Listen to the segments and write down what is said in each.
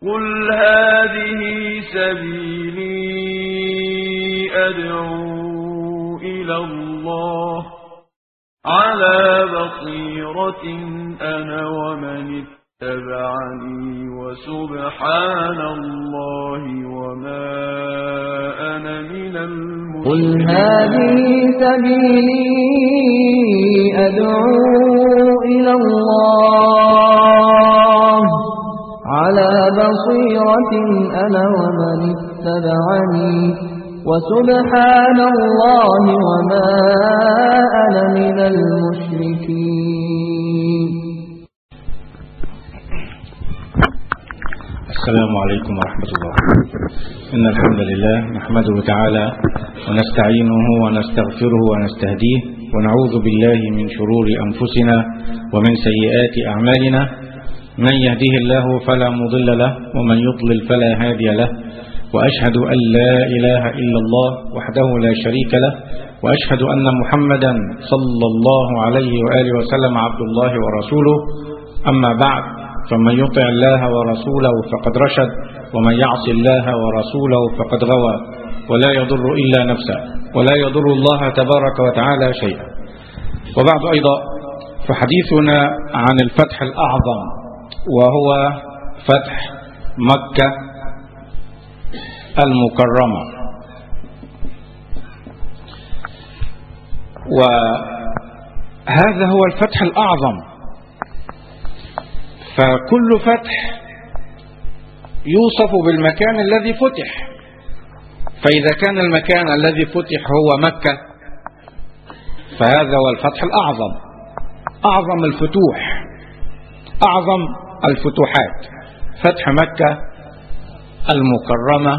قل هذه سبيلي أدعو إلى الله على بصيرة أنا ومن اتبعني وسبحان الله وما أنا من قل المشركين هذه سبيلي أدعو إلى الله على بصيرة أنا ومن اتبعني وسبحان الله وما أنا من المشركين السلام عليكم ورحمة الله إن الحمد لله نحمده تعالى ونستعينه ونستغفره ونستهديه ونعوذ بالله من شرور أنفسنا ومن سيئات أعمالنا من يهده الله فلا مضل له ومن يضلل فلا هادي له وأشهد أن لا إله إلا الله وحده لا شريك له وأشهد أن محمدا صلى الله عليه وآله وسلم عبد الله ورسوله أما بعد فمن يطع الله ورسوله فقد رشد ومن يعص الله ورسوله فقد غوى ولا يضر إلا نفسه ولا يضر الله تبارك وتعالى شيئا وبعد أيضا فحديثنا عن الفتح الأعظم وهو فتح مكة المكرمة وهذا هو الفتح الأعظم فكل فتح يوصف بالمكان الذي فتح فإذا كان المكان الذي فتح هو مكة فهذا هو الفتح الأعظم أعظم الفتوح أعظم الفتوحات فتح مكة المكرمة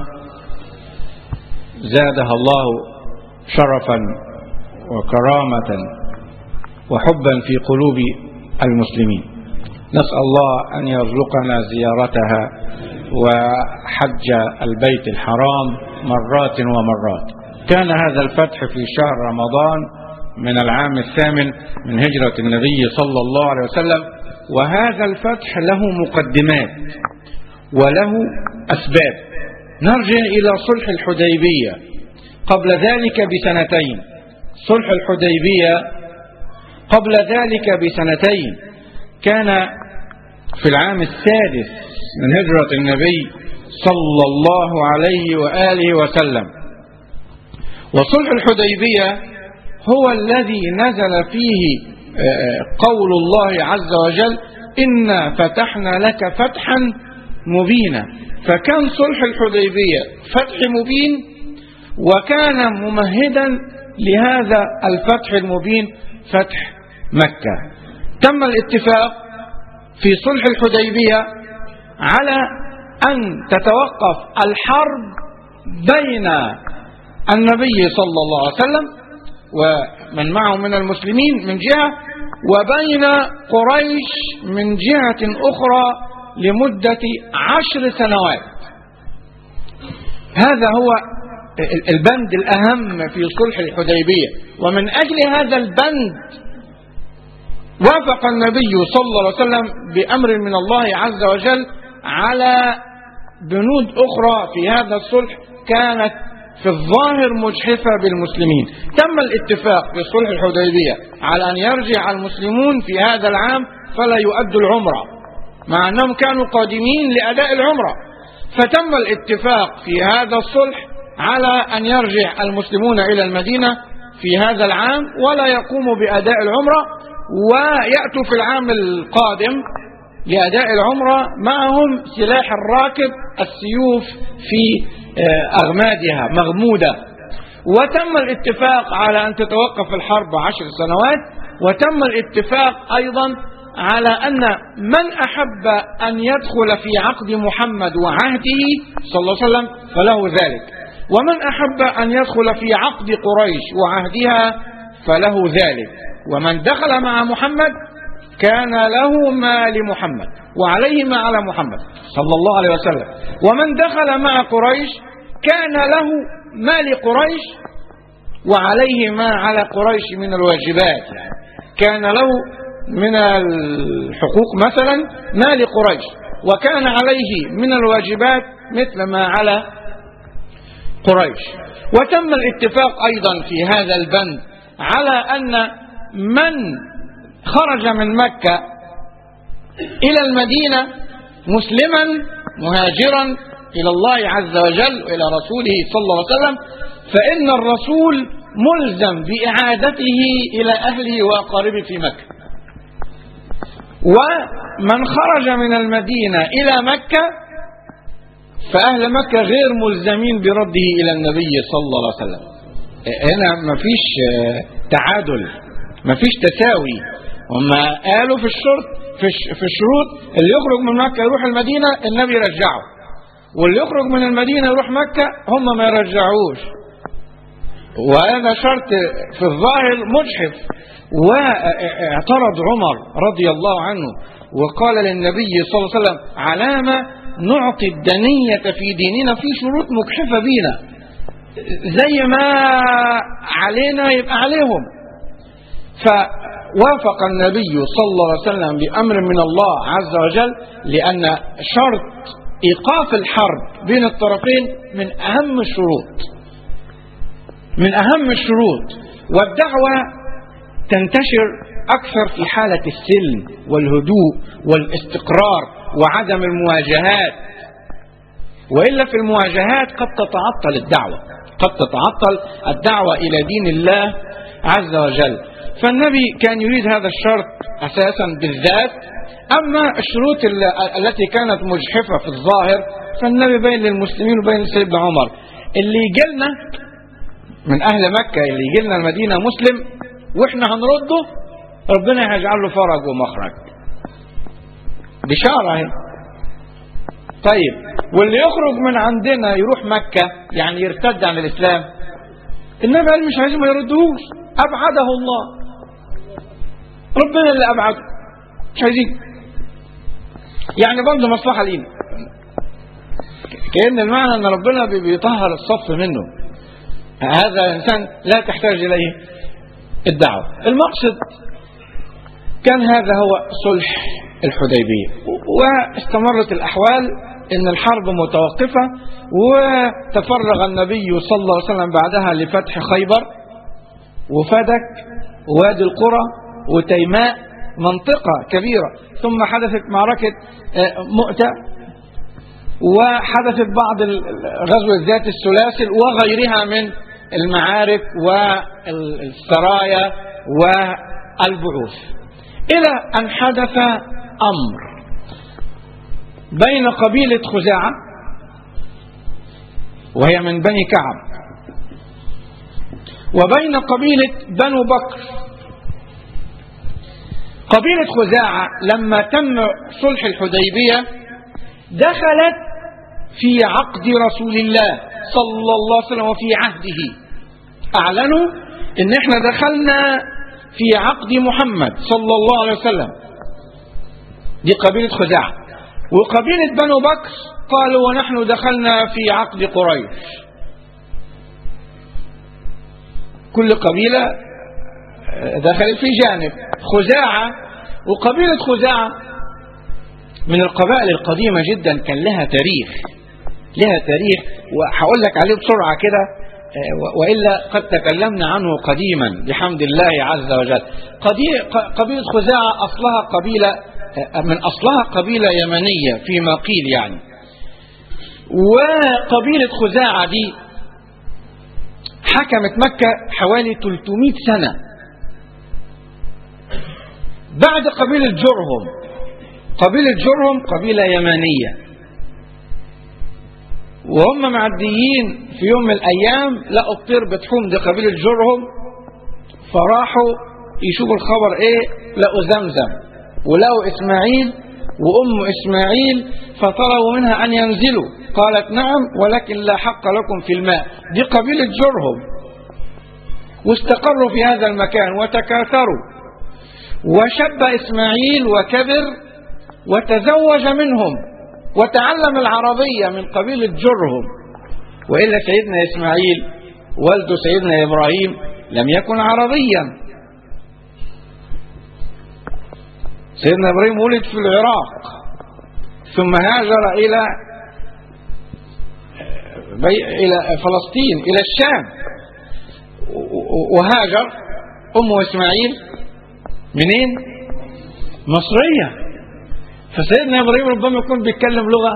زادها الله شرفا وكرامة وحبا في قلوب المسلمين نسأل الله أن يرزقنا زيارتها وحج البيت الحرام مرات ومرات كان هذا الفتح في شهر رمضان من العام الثامن من هجرة النبي صلى الله عليه وسلم وهذا الفتح له مقدمات وله أسباب نرجع إلى صلح الحديبية قبل ذلك بسنتين صلح الحديبية قبل ذلك بسنتين كان في العام السادس من هجرة النبي صلى الله عليه وآله وسلم وصلح الحديبية هو الذي نزل فيه قول الله عز وجل إنا فتحنا لك فتحا مبينا فكان صلح الحديبية فتح مبين وكان ممهدا لهذا الفتح المبين فتح مكة تم الاتفاق في صلح الحديبية على أن تتوقف الحرب بين النبي صلى الله عليه وسلم ومن معه من المسلمين من جهة وبين قريش من جهة أخرى لمدة عشر سنوات هذا هو البند الأهم في صلح الحديبية ومن أجل هذا البند وافق النبي صلى الله عليه وسلم بأمر من الله عز وجل على بنود أخرى في هذا الصلح كانت في الظاهر مجحفة بالمسلمين تم الاتفاق في صلح الحديبية على أن يرجع المسلمون في هذا العام فلا يؤدوا العمرة مع أنهم كانوا قادمين لأداء العمرة فتم الاتفاق في هذا الصلح على أن يرجع المسلمون إلى المدينة في هذا العام ولا يقوموا بأداء العمرة ويأتوا في العام القادم لأداء العمرة معهم سلاح الراكب السيوف في أغمادها مغمودة وتم الاتفاق على أن تتوقف الحرب عشر سنوات وتم الاتفاق أيضا على أن من أحب أن يدخل في عقد محمد وعهده صلى الله عليه وسلم فله ذلك ومن أحب أن يدخل في عقد قريش وعهدها فله ذلك ومن دخل مع محمد كان له ما لمحمد وعليه ما على محمد صلى الله عليه وسلم ومن دخل مع قريش كان له ما لقريش وعليه ما على قريش من الواجبات يعني كان له من الحقوق مثلا ما لقريش وكان عليه من الواجبات مثل ما على قريش وتم الاتفاق أيضا في هذا البند على أن من خرج من مكة إلى المدينة مسلما مهاجرا إلى الله عز وجل وإلى رسوله صلى الله عليه وسلم فإن الرسول ملزم بإعادته إلى أهله وأقاربه في مكة ومن خرج من المدينة إلى مكة فأهل مكة غير ملزمين برده إلى النبي صلى الله عليه وسلم هنا مفيش تعادل مفيش تساوي هم قالوا في الشرط في في الشروط اللي يخرج من مكة يروح المدينة النبي يرجعه واللي يخرج من المدينة يروح مكة هم ما يرجعوش وهذا شرط في الظاهر مجحف واعترض عمر رضي الله عنه وقال للنبي صلى الله عليه وسلم علامة نعطي الدنية في ديننا في شروط مجحفة بينا زي ما علينا يبقى عليهم فوافق النبي صلى الله عليه وسلم بأمر من الله عز وجل لأن شرط إيقاف الحرب بين الطرفين من أهم الشروط من أهم الشروط والدعوة تنتشر أكثر في حالة السلم والهدوء والاستقرار وعدم المواجهات وإلا في المواجهات قد تتعطل الدعوة قد تتعطل الدعوة إلى دين الله عز وجل فالنبي كان يريد هذا الشرط أساسا بالذات أما الشروط التي كانت مجحفة في الظاهر فالنبي بين للمسلمين وبين سيدنا عمر اللي يجي لنا من أهل مكة اللي يجي لنا المدينة مسلم وإحنا هنرده ربنا هيجعل له فرج ومخرج بشارة اهي طيب واللي يخرج من عندنا يروح مكة يعني يرتد عن الإسلام النبي قال مش عايزين ما يردوش أبعده الله ربنا اللي أبعده مش عايزين يعني برضه مصلحة لينا كأن المعنى أن ربنا بيطهر الصف منه هذا الإنسان لا تحتاج إليه الدعوة المقصد كان هذا هو صلح الحديبية واستمرت الأحوال إن الحرب متوقفة وتفرغ النبي صلى الله عليه وسلم بعدها لفتح خيبر وفدك ووادي القرى وتيماء منطقة كبيرة ثم حدثت معركة مؤتة وحدثت بعض غزوة ذات السلاسل وغيرها من المعارك والسرايا والبعوث إلى أن حدث أمر بين قبيلة خزاعة وهي من بني كعب وبين قبيلة بنو بكر قبيلة خزاعة لما تم صلح الحديبية دخلت في عقد رسول الله صلى الله عليه وسلم وفي عهده أعلنوا إن إحنا دخلنا في عقد محمد صلى الله عليه وسلم دي قبيلة خزاعة وقبيلة بنو بكر قالوا ونحن دخلنا في عقد قريش كل قبيلة دخلت في جانب خزاعة وقبيلة خزاعة من القبائل القديمة جدا كان لها تاريخ لها تاريخ وهقول لك عليه بسرعة كده وإلا قد تكلمنا عنه قديما بحمد الله عز وجل قبيلة خزاعة أصلها قبيلة من أصلها قبيلة يمنية فيما قيل يعني وقبيلة خزاعة دي حكمت مكة حوالي 300 سنة بعد قبيلة جرهم قبيلة جرهم قبيلة يمانية وهم معديين في يوم من الأيام لقوا الطير بتحوم دي قبيلة جرهم فراحوا يشوفوا الخبر ايه لقوا زمزم ولقوا إسماعيل وأم إسماعيل فطلبوا منها أن ينزلوا قالت نعم ولكن لا حق لكم في الماء دي قبيلة جرهم واستقروا في هذا المكان وتكاثروا وشب إسماعيل وكبر وتزوج منهم وتعلم العربية من قبيلة جرهم وإلا سيدنا إسماعيل والد سيدنا إبراهيم لم يكن عربيا سيدنا إبراهيم ولد في العراق ثم هاجر إلى بي... إلى فلسطين إلى الشام وهاجر أمه إسماعيل منين؟ مصرية فسيدنا إبراهيم ربما يكون بيتكلم لغة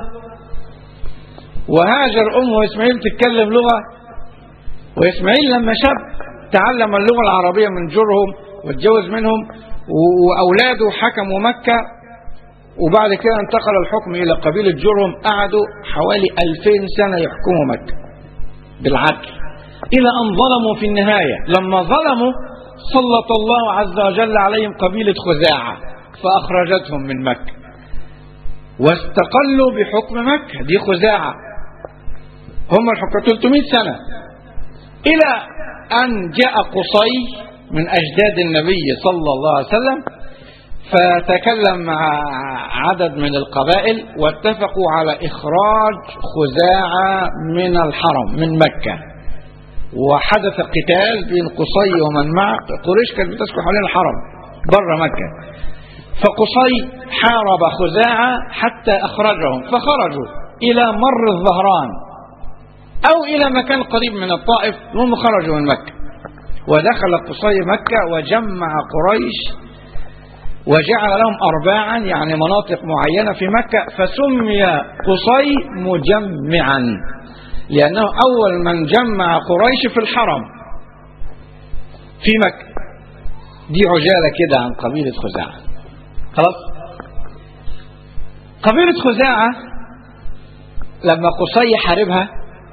وهاجر أمه إسماعيل تتكلم لغة وإسماعيل لما شاب تعلم اللغة العربية من جرهم واتجوز منهم وأولاده حكموا مكة وبعد كده انتقل الحكم إلى قبيلة جرهم قعدوا حوالي 2000 سنة يحكموا مكة بالعدل إلى أن ظلموا في النهاية لما ظلموا سلط الله عز وجل عليهم قبيلة خزاعة فأخرجتهم من مكة واستقلوا بحكم مكة دي خزاعة هم الحكم 300 سنة إلى أن جاء قصي من أجداد النبي صلى الله عليه وسلم فتكلم مع عدد من القبائل واتفقوا على إخراج خزاعة من الحرم من مكة وحدث قتال بين قصي ومن معه قريش كانت بتسكن حوالين الحرم بره مكة فقصي حارب خزاعة حتى أخرجهم فخرجوا إلى مر الظهران أو إلى مكان قريب من الطائف هم خرجوا من مكة ودخل قصي مكة وجمع قريش وجعل لهم أرباعا يعني مناطق معينة في مكة فسمي قصي مجمعا لأنه أول من جمع قريش في الحرم في مكة دي عجالة كده عن قبيلة خزاعة خلاص قبيلة خزاعة لما قصي حاربها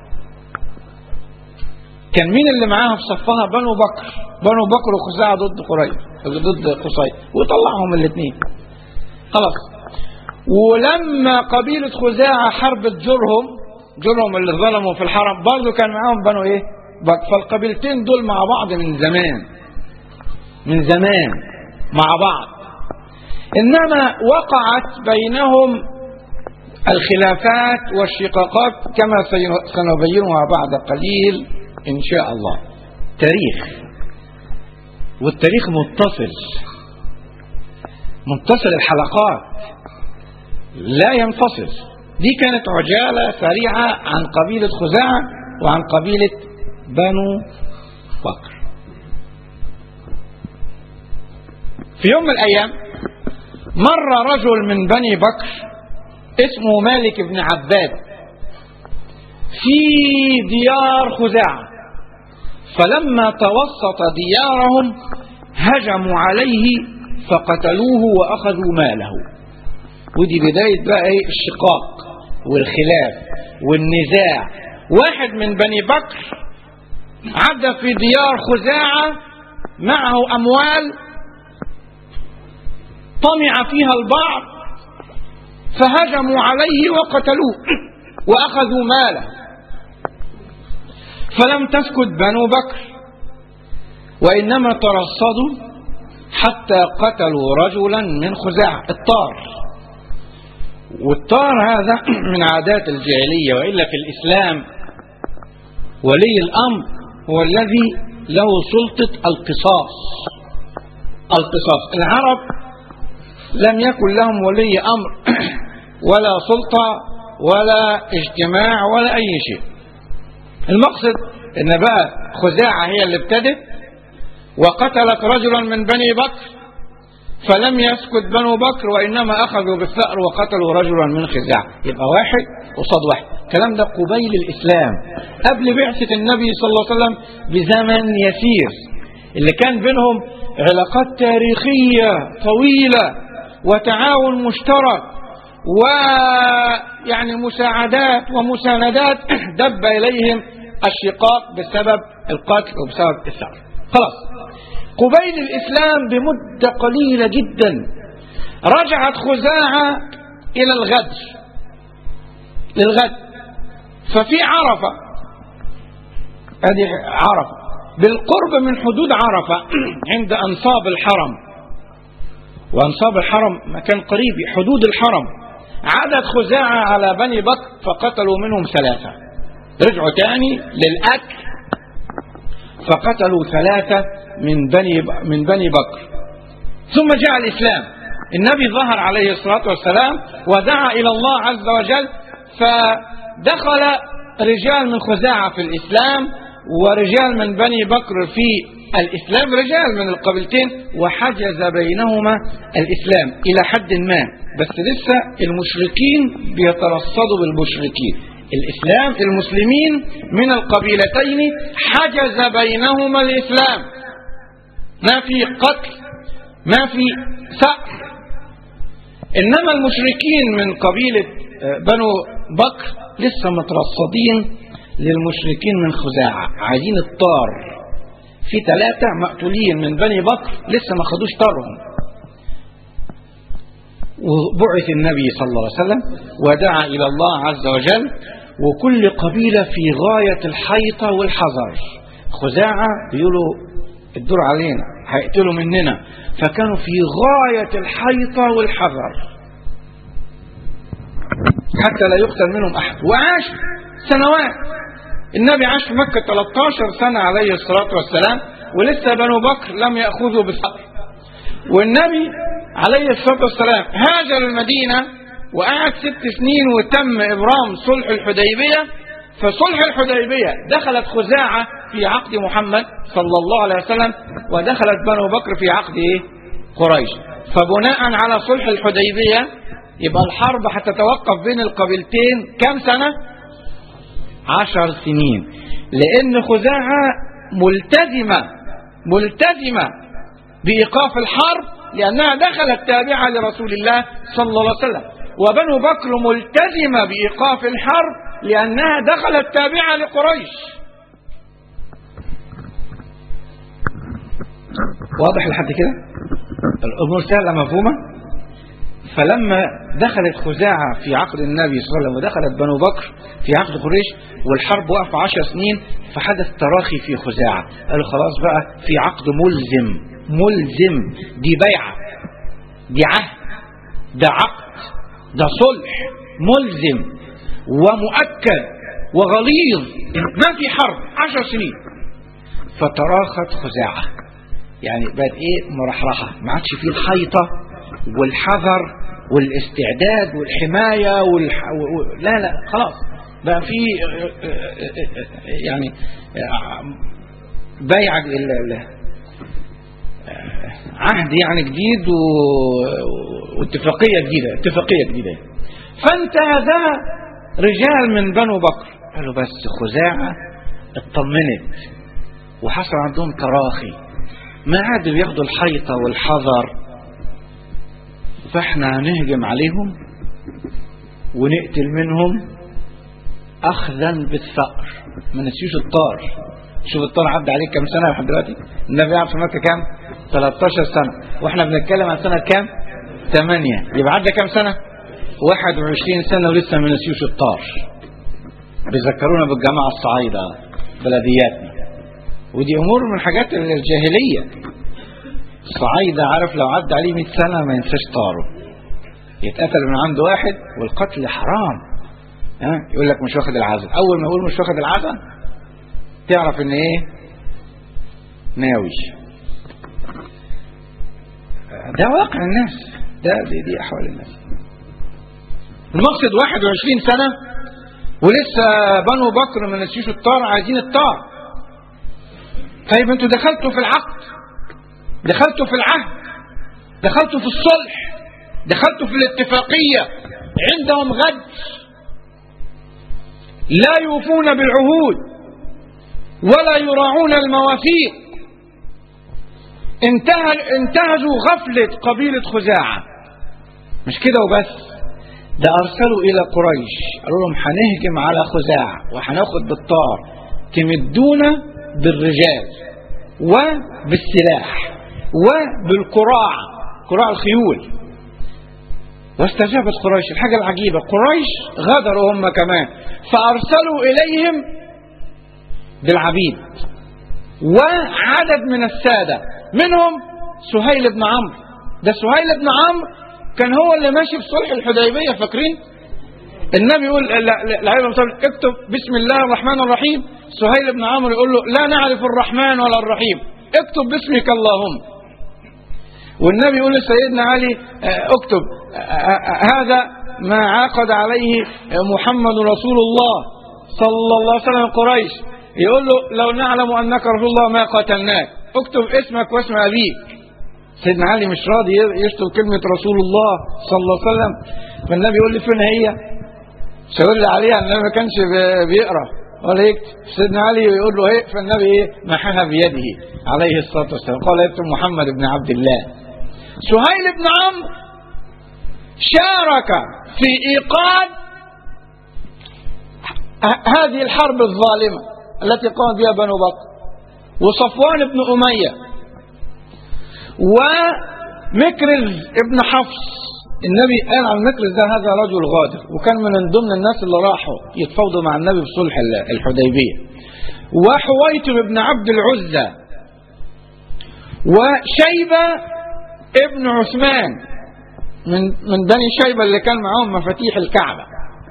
كان مين اللي معاها في صفها بنو بكر بنو بكر وخزاعة ضد قريش ضد قصي وطلعهم الاثنين خلاص ولما قبيلة خزاعة حربت جرهم جرهم اللي ظلموا في الحرم برضه كان معاهم بنو ايه بكر فالقبيلتين دول مع بعض من زمان من زمان مع بعض انما وقعت بينهم الخلافات والشقاقات كما سنبينها بعد قليل ان شاء الله تاريخ والتاريخ متصل متصل الحلقات لا ينفصل دي كانت عجالة سريعة عن قبيلة خزاعة وعن قبيلة بنو بكر في يوم من الأيام مر رجل من بني بكر اسمه مالك بن عباد في ديار خزاعة فلما توسط ديارهم هجموا عليه فقتلوه وأخذوا ماله ودي بداية بقى ايه الشقاق والخلاف والنزاع واحد من بني بكر عدى في ديار خزاعة معه أموال طمع فيها البعض فهجموا عليه وقتلوه وأخذوا ماله فلم تسكت بنو بكر وإنما ترصدوا حتى قتلوا رجلا من خزاعة الطار والطار هذا من عادات الجاهلية وإلا في الإسلام ولي الأمر هو الذي له سلطة القصاص القصاص العرب لم يكن لهم ولي أمر ولا سلطة ولا اجتماع ولا أي شيء المقصد ان بقى خزاعة هي اللي ابتدت وقتلت رجلا من بني بكر فلم يسكت بنو بكر وإنما أخذوا بالثأر وقتلوا رجلا من خزاعة يبقى واحد قصاد واحد الكلام ده قبيل الإسلام قبل بعثة النبي صلى الله عليه وسلم بزمن يسير اللي كان بينهم علاقات تاريخية طويلة وتعاون مشترك ويعني مساعدات ومساندات دب إليهم الشقاق بسبب القتل وبسبب الثأر خلاص قبيل الإسلام بمدة قليلة جدا رجعت خزاعة إلى الغد للغد ففي عرفة هذه عرفة بالقرب من حدود عرفة عند أنصاب الحرم وأنصاب الحرم مكان قريب حدود الحرم عدد خزاعة على بني بكر فقتلوا منهم ثلاثة رجعوا تاني للأكل فقتلوا ثلاثة من بني من بني بكر ثم جاء الإسلام النبي ظهر عليه الصلاة والسلام ودعا إلى الله عز وجل فدخل رجال من خزاعة في الإسلام ورجال من بني بكر في الإسلام رجال من القبيلتين وحجز بينهما الإسلام إلى حد ما بس لسه المشركين بيترصدوا بالمشركين الإسلام المسلمين من القبيلتين حجز بينهما الإسلام ما في قتل ما في ثأر إنما المشركين من قبيلة بنو بكر لسه مترصدين للمشركين من خزاعة عايزين الطار في ثلاثة مقتولين من بني بكر لسه ما خدوش طارهم وبعث النبي صلى الله عليه وسلم ودعا إلى الله عز وجل وكل قبيلة في غاية الحيطة والحذر خزاعة بيقولوا الدور علينا هيقتلوا مننا فكانوا في غاية الحيطة والحذر حتى لا يقتل منهم أحد وعاش سنوات النبي عاش في مكة 13 سنة عليه الصلاة والسلام ولسه بنو بكر لم يأخذوا بالثأر والنبي عليه الصلاة والسلام هاجر المدينة وقعد ست سنين وتم إبرام صلح الحديبية فصلح الحديبية دخلت خزاعة في عقد محمد صلى الله عليه وسلم ودخلت بنو بكر في عقد إيه؟ قريش فبناء على صلح الحديبية يبقى الحرب هتتوقف بين القبيلتين كم سنة عشر سنين لأن خزاعة ملتزمة ملتزمة بإيقاف الحرب لأنها دخلت تابعة لرسول الله صلى الله عليه وسلم وبنو بكر ملتزمة بإيقاف الحرب لأنها دخلت تابعة لقريش واضح لحد كده الأمور سهلة مفهومة فلما دخلت خزاعة في عقد النبي صلى الله عليه وسلم ودخلت بنو بكر في عقد قريش والحرب وقف عشر سنين فحدث تراخي في خزاعة قالوا خلاص بقى في عقد ملزم ملزم دي بيعة دي عهد ده عقد ده صلح ملزم ومؤكد وغليظ ما في حرب عشر سنين فتراخت خزاعة يعني بقت ايه مرحرحة ما عادش فيه الحيطة والحذر والاستعداد والحماية والح... و... لا لا خلاص بقى في يعني بيع عهد يعني جديد و... واتفاقية جديدة اتفاقية جديدة فانتهز رجال من بنو بكر قالوا بس خزاعة اطمنت وحصل عندهم تراخي ما عادوا ياخدوا الحيطة والحذر فاحنا هنهجم عليهم ونقتل منهم اخذا بالثأر ما نسيوش الطار شوف الطار عدى عليك كام سنة لحد دلوقتي النبي قعد في مكة كام 13 سنة واحنا بنتكلم عن سنة كام 8 يبقى عدى كام سنة 21 سنة ولسه ما نسيوش الطار بيذكرونا بالجماعة الصعايدة بلدياتنا ودي امور من الحاجات الجاهلية الصعايدة عارف لو عدى عليه 100 سنة ما ينساش طاره يتقتل من عنده واحد والقتل حرام ها يقول لك مش واخد العزاء اول ما يقول مش واخد العزاء تعرف ان ايه ناوي ده واقع الناس ده دي, دي احوال الناس المقصد 21 سنة ولسه بنو بكر ما نسيوش الطار عايزين الطار طيب انتوا دخلتوا في العقد دخلتوا في العهد دخلتوا في الصلح دخلتوا في الاتفاقية عندهم غد لا يوفون بالعهود ولا يراعون المواثيق انتهى انتهزوا غفلة قبيلة خزاعة مش كده وبس ده أرسلوا إلى قريش قالوا لهم هنهجم على خزاعة وهناخد بالطار تمدونا بالرجال وبالسلاح وبالقراع قراع الخيول واستجابت قريش الحاجة العجيبة قريش غدروا هم كمان فأرسلوا إليهم بالعبيد وعدد من السادة منهم سهيل بن عمرو ده سهيل بن عمرو كان هو اللي ماشي في صلح الحديبية فاكرين النبي يقول لعيبة اكتب بسم الله الرحمن الرحيم سهيل بن عمرو يقول له لا نعرف الرحمن ولا الرحيم اكتب باسمك اللهم والنبي يقول لسيدنا علي آه، اكتب آه، آه، هذا ما عقد عليه محمد رسول الله صلى الله عليه وسلم قريش يقول له لو نعلم انك رسول الله ما قتلناك اكتب اسمك واسم ابيك سيدنا علي مش راضي يكتب كلمة رسول الله صلى الله عليه وسلم فالنبي يقول لي فين هي شاور لي عليها النبي ما كانش بي- بيقرا ولا يكتب سيدنا علي يقول له ايه فالنبي ايه محاها بيده عليه الصلاه والسلام قال اكتب محمد بن عبد الله سهيل بن عمرو شارك في ايقاد ه- هذه الحرب الظالمه التي قام بها بنو بكر وصفوان بن اميه ومكرز ابن حفص النبي قال عن مكرز ده هذا رجل غادر وكان من ضمن الناس اللي راحوا يتفاوضوا مع النبي في صلح ال- الحديبيه وحويتب ابن عبد العزى وشيبه ابن عثمان من من بني شيبه اللي كان معاهم مفاتيح الكعبه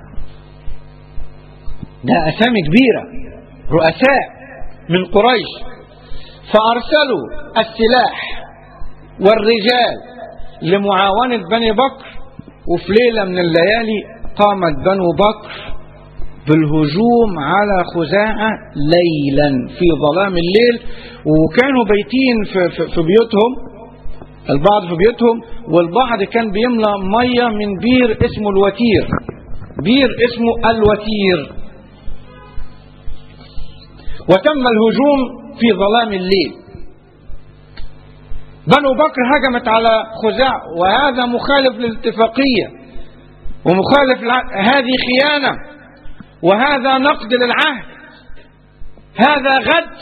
ده اسامي كبيره رؤساء من قريش فارسلوا السلاح والرجال لمعاونة بني بكر وفي ليلة من الليالي قامت بنو بكر بالهجوم على خزاعة ليلا في ظلام الليل وكانوا بيتين في, في, في بيوتهم البعض في بيوتهم والبعض كان بيملى مية من بير اسمه الوتير بير اسمه الوتير وتم الهجوم في ظلام الليل بنو بكر هجمت على خزاع وهذا مخالف للاتفاقية ومخالف الع- هذه خيانة وهذا نقد للعهد هذا غدر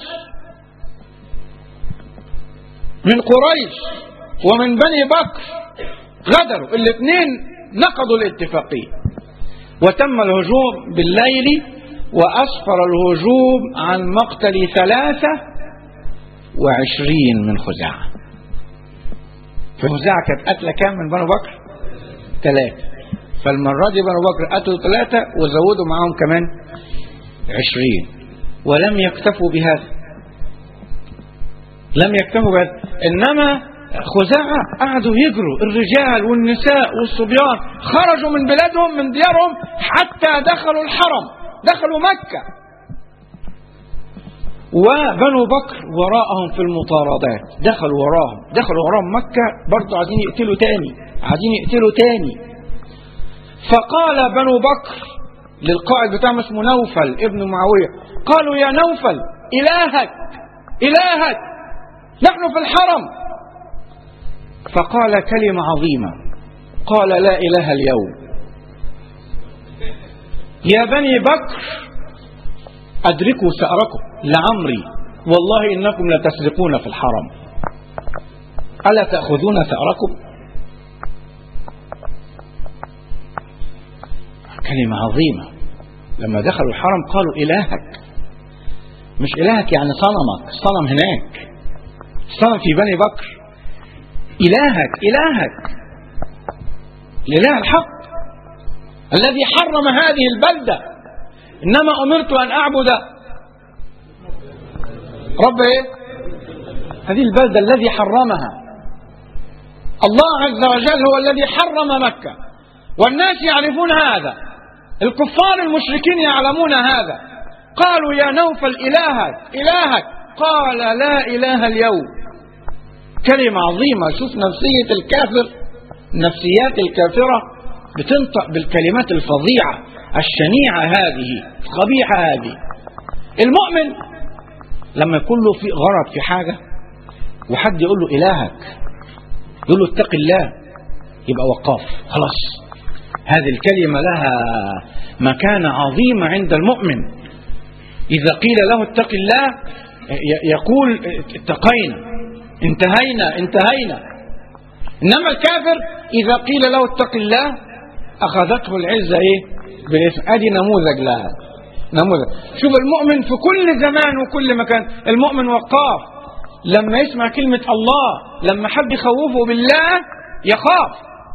من قريش ومن بني بكر غدروا الاثنين نقضوا الاتفاقية وتم الهجوم بالليل وأسفر الهجوم عن مقتل ثلاثة وعشرين من خزاعة فخزاعة كانت قتلة كام من بنو بكر ثلاثة فالمرة دي بنو بكر قتلوا ثلاثة وزودوا معاهم كمان عشرين ولم يكتفوا بهذا لم يكتفوا بهذا إنما خزاعة قعدوا يجروا الرجال والنساء والصبيان خرجوا من بلادهم من ديارهم حتى دخلوا الحرم دخلوا مكة وبنو بكر وراءهم في المطاردات دخلوا وراهم دخلوا وراهم مكة برضو عايزين يقتلوا تاني عايزين يقتلوا تاني فقال بنو بكر للقائد بتاعهم اسمه نوفل ابن معاوية قالوا يا نوفل إلهك إلهك نحن في الحرم فقال كلمة عظيمة قال لا إله اليوم يا بني بكر أدركوا ثأركم لعمري والله إنكم لتسرقون في الحرم ألا تأخذون ثأركم كلمة عظيمة لما دخلوا الحرم قالوا إلهك مش إلهك يعني صنمك الصنم هناك الصنم في بني بكر إلهك إلهك الإله الحق الذي حرم هذه البلدة إنما أمرت أن أعبد رب إيه؟ هذه البلدة الذي حرمها الله عز وجل هو الذي حرم مكة والناس يعرفون هذا الكفار المشركين يعلمون هذا قالوا يا نوفل إلهك إلهك قال لا إله اليوم كلمة عظيمة شوف نفسية الكافر نفسيات الكافرة بتنطق بالكلمات الفظيعة الشنيعة هذه القبيحة هذه المؤمن لما يكون له في غرض في حاجة وحد يقول له إلهك يقول له اتق الله يبقى وقاف خلاص هذه الكلمة لها مكانة عظيمة عند المؤمن إذا قيل له اتق الله ي- يقول اتقينا انتهينا انتهينا إنما الكافر إذا قيل له اتق الله أخذته العزة إيه بالاسم أدي نموذج لها نموذج شوف المؤمن في كل زمان وكل مكان المؤمن وقاف لما يسمع كلمة الله لما حد يخوفه بالله يخاف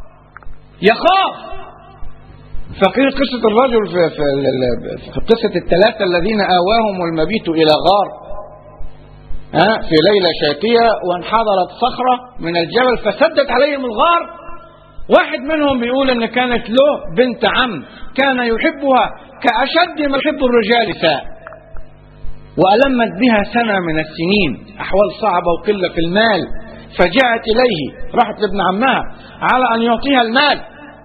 يخاف فاكرين قصة الرجل في, في, في قصة الثلاثة الذين آواهم المبيت إلى غار ها في ليلة شاتية وانحدرت صخرة من الجبل فسدت عليهم الغار واحد منهم بيقول ان كانت له بنت عم كان يحبها كأشد ما يحب الرجال ساء وألمت بها سنة من السنين أحوال صعبة وقلة في المال فجاءت إليه راحت لابن عمها على أن يعطيها المال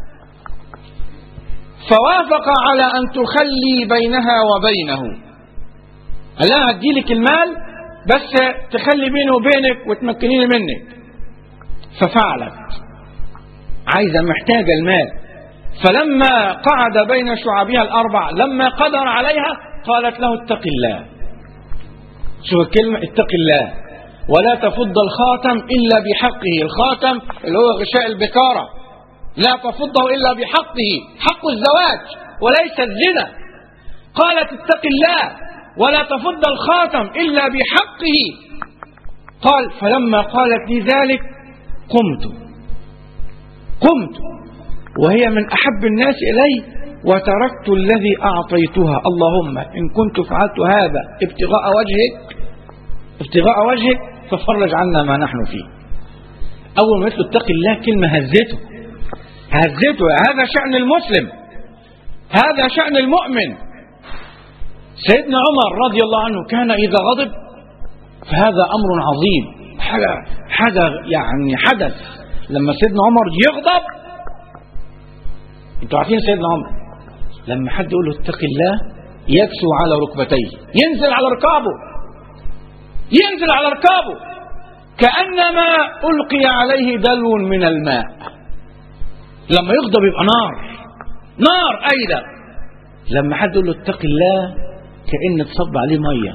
فوافق على أن تخلي بينها وبينه قال لها هديلك المال بس تخلي بيني وبينك وتمكنيني منك ففعلت عايزة محتاجة المال فلما قعد بين شعبها الأربع لما قدر عليها قالت له اتق الله شوف الكلمة اتق الله ولا تفض الخاتم إلا بحقه الخاتم اللي هو غشاء البكارة لا تفضه إلا بحقه حق الزواج وليس الزنا قالت اتق الله ولا تفض الخاتم إلا بحقه قال فلما قالت لي ذلك قمت قمت وهي من أحب الناس إلي وتركت الذي أعطيتها اللهم إن كنت فعلت هذا ابتغاء وجهك ابتغاء وجهك ففرج عنا ما نحن فيه أول ما قلت له اتق الله كلمة هزته هزته هذا شأن المسلم هذا شأن المؤمن سيدنا عمر رضي الله عنه كان إذا غضب فهذا أمر عظيم حاجة حاجة يعني حدث لما سيدنا عمر يغضب انتوا عارفين سيدنا عمر لما حد يقول له اتق الله يكسو على ركبتيه ينزل على ركابه ينزل على ركابه كأنما ألقي عليه دلو من الماء لما يغضب يبقى نار نار أيضا لما حد يقول له اتق الله كأن تصب عليه مية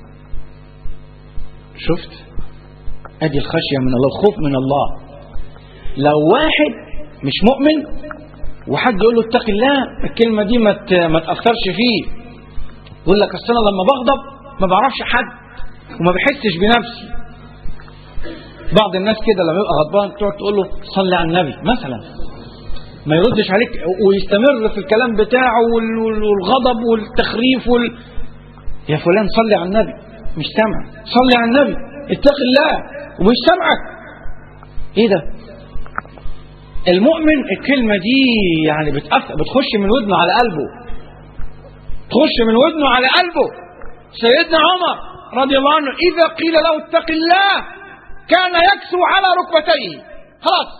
شفت ادي الخشية من الله الخوف من الله لو واحد مش مؤمن وحد يقول له اتق الله الكلمة دي ما ما تأثرش فيه يقول لك اصل انا لما بغضب ما بعرفش حد وما بحسش بنفسي بعض الناس كده لما يبقى غضبان تقعد تقول له صلي على النبي مثلا ما يردش عليك ويستمر في الكلام بتاعه والغضب والتخريف وال... يا فلان صلي على النبي مش سامع صلي على النبي اتق الله ومش سامعك ايه ده المؤمن الكلمة دي يعني بتأثر بتخش من ودنه على قلبه تخش من ودنه على قلبه سيدنا عمر رضي الله عنه إذا قيل له اتق الله كان يكسو على ركبتيه خلاص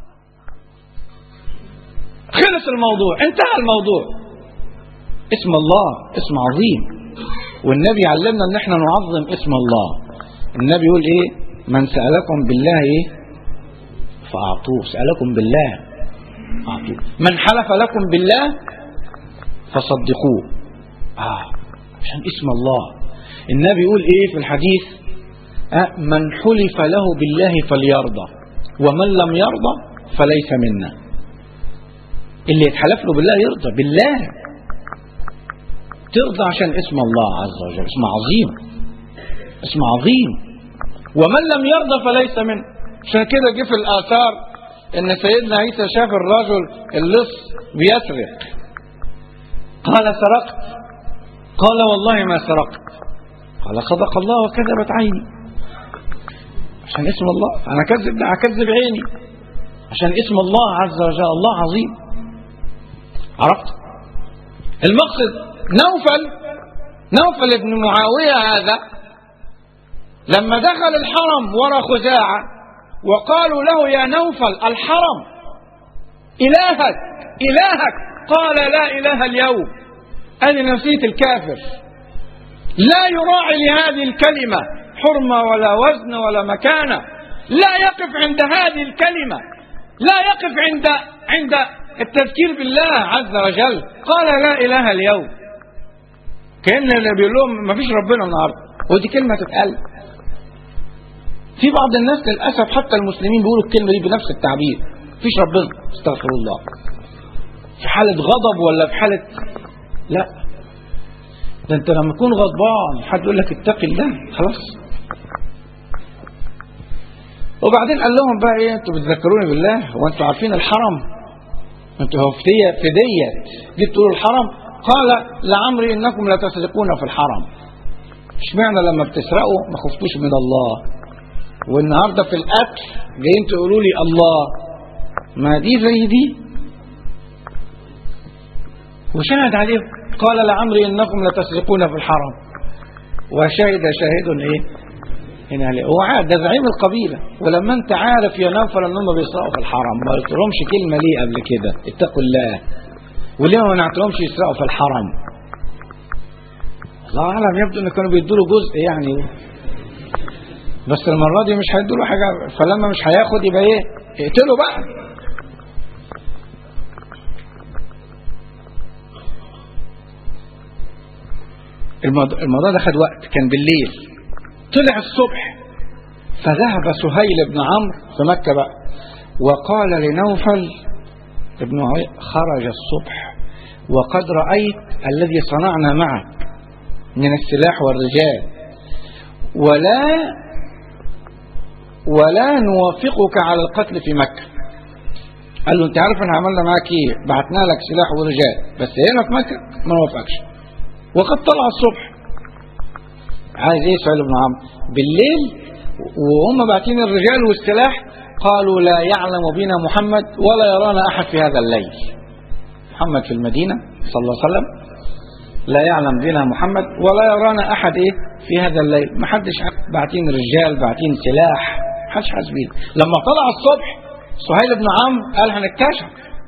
خلص الموضوع انتهى الموضوع اسم الله اسم عظيم والنبي علمنا ان احنا نعظم اسم الله النبي يقول ايه من سألكم بالله ايه فأعطوه سألكم بالله أعطوه من حلف لكم بالله فصدقوه آه عشان اسم الله النبي يقول ايه في الحديث آه من حلف له بالله فليرضى ومن لم يرضى فليس منا اللي يتحلف له بالله يرضى بالله ترضى عشان اسم الله عز وجل اسم عظيم اسم عظيم ومن لم يرضى فليس منه عشان كده جه في الآثار إن سيدنا عيسى شاف الرجل اللص بيسرق قال سرقت قال والله ما سرقت قال صدق الله وكذبت عيني عشان اسم الله أنا كذب أكذب عيني عشان اسم الله عز وجل الله عظيم عرفت المقصد نوفل نوفل ابن معاوية هذا لما دخل الحرم ورا خزاعة وقالوا له يا نوفل الحرم إلهك إلهك قال لا إله اليوم أنا نسيت الكافر لا يراعي لهذه الكلمة حرمة ولا وزن ولا مكانة لا يقف عند هذه الكلمة لا يقف عند عند التذكير بالله عز وجل قال لا إله اليوم كأن اللي بيقول لهم ما فيش ربنا النهارده ودي كلمة تتقال في بعض الناس للأسف حتى المسلمين بيقولوا الكلمة دي بنفس التعبير فيش ربنا استغفر الله في حالة غضب ولا في حالة لا ده انت لما تكون غضبان حد يقول لك اتق الله خلاص وبعدين قال لهم بقى ايه انتوا بتذكروني بالله هو انتوا عارفين الحرم انتوا هو في ديت في ديت جيت تقولوا الحرم قال لعمري انكم لتسرقون في الحرم اشمعنى لما بتسرقوا ما خفتوش من الله والنهارده في القتل جايين تقولوا لي الله ما دي زي دي وشهد عليهم قال لعمري انكم لتسرقون في الحرم وشهد شاهد ايه هنا عليه هو عاد ده زعيم القبيله ولما انت عارف يا نوفل ان هم بيسرقوا في الحرم ما قلتلهمش كلمه ليه قبل كده اتقوا الله وليه ما منعتلهمش يسرقوا في الحرم الله اعلم يبدو ان كانوا بيدوا له جزء يعني بس المره دي مش هيدوا له حاجه فلما مش هياخد يبقى ايه اقتله بقى الموضوع الموضوع ده خد وقت كان بالليل طلع الصبح فذهب سهيل بن عمرو في مكة بقى وقال لنوفل ابن عوي خرج الصبح وقد رأيت الذي صنعنا معك من السلاح والرجال ولا ولا نوافقك على القتل في مكة قال له انت عارف احنا عملنا معاك ايه بعتنا لك سلاح ورجال بس هنا في مكة ما نوافقكش وقد طلع الصبح عايز ايه سهيل بن عمرو بالليل وهم باعتين الرجال والسلاح قالوا لا يعلم بنا محمد ولا يرانا احد في هذا الليل محمد في المدينه صلى الله عليه وسلم لا يعلم بنا محمد ولا يرانا احد ايه في هذا الليل ما حدش باعتين رجال باعتين سلاح ما حدش حاسس بينا لما طلع الصبح سهيل بن عمرو قال هنتكشف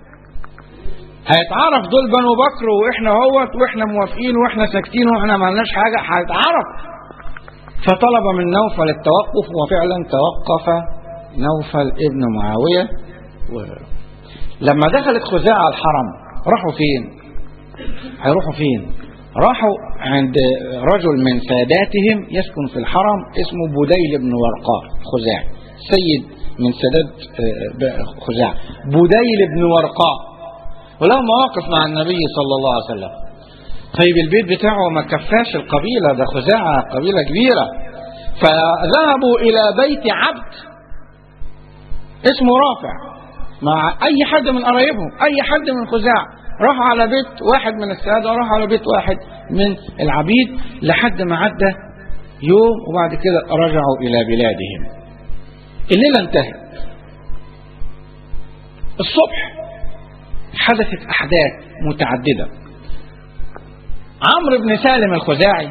هيتعرف دول بنو بكر واحنا اهوت واحنا موافقين واحنا ساكتين واحنا ما لناش حاجه هيتعرف فطلب من نوفل التوقف وفعلا توقف نوفل ابن معاويه و... لما دخلت خزاعه الحرم راحوا فين؟ هيروحوا فين؟ راحوا عند رجل من ساداتهم يسكن في الحرم اسمه بديل بن ورقاء خزاعي سيد من سادات خزاعة بديل بن ورقاء وله مواقف مع النبي صلى الله عليه وسلم طيب البيت بتاعه ما كفاش القبيلة ده خزاعة قبيلة كبيرة فذهبوا إلى بيت عبد اسمه رافع مع أي حد من قرايبهم أي حد من خزاعة راحوا على بيت واحد من السادة راحوا على بيت واحد من العبيد لحد ما عدى يوم وبعد كده رجعوا إلى بلادهم الليلة انتهت الصبح حدثت أحداث متعددة عمرو بن سالم الخزاعي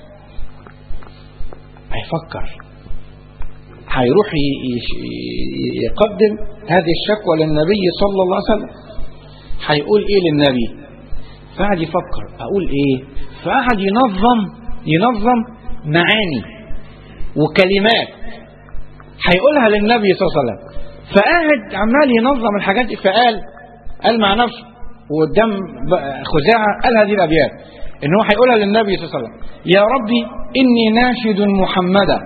هيفكر هيروح يقدم هذه الشكوى للنبي صلى الله عليه وسلم هيقول ايه للنبي فقعد يفكر اقول ايه فقعد ينظم ينظم معاني وكلمات هيقولها للنبي صلى الله عليه وسلم فقعد عمال ينظم الحاجات دي فقال قال مع نفسه وقدام خزاعة قال هذه الأبيات إن هو هيقولها للنبي صلى الله عليه وسلم يا ربي إني ناشد محمدا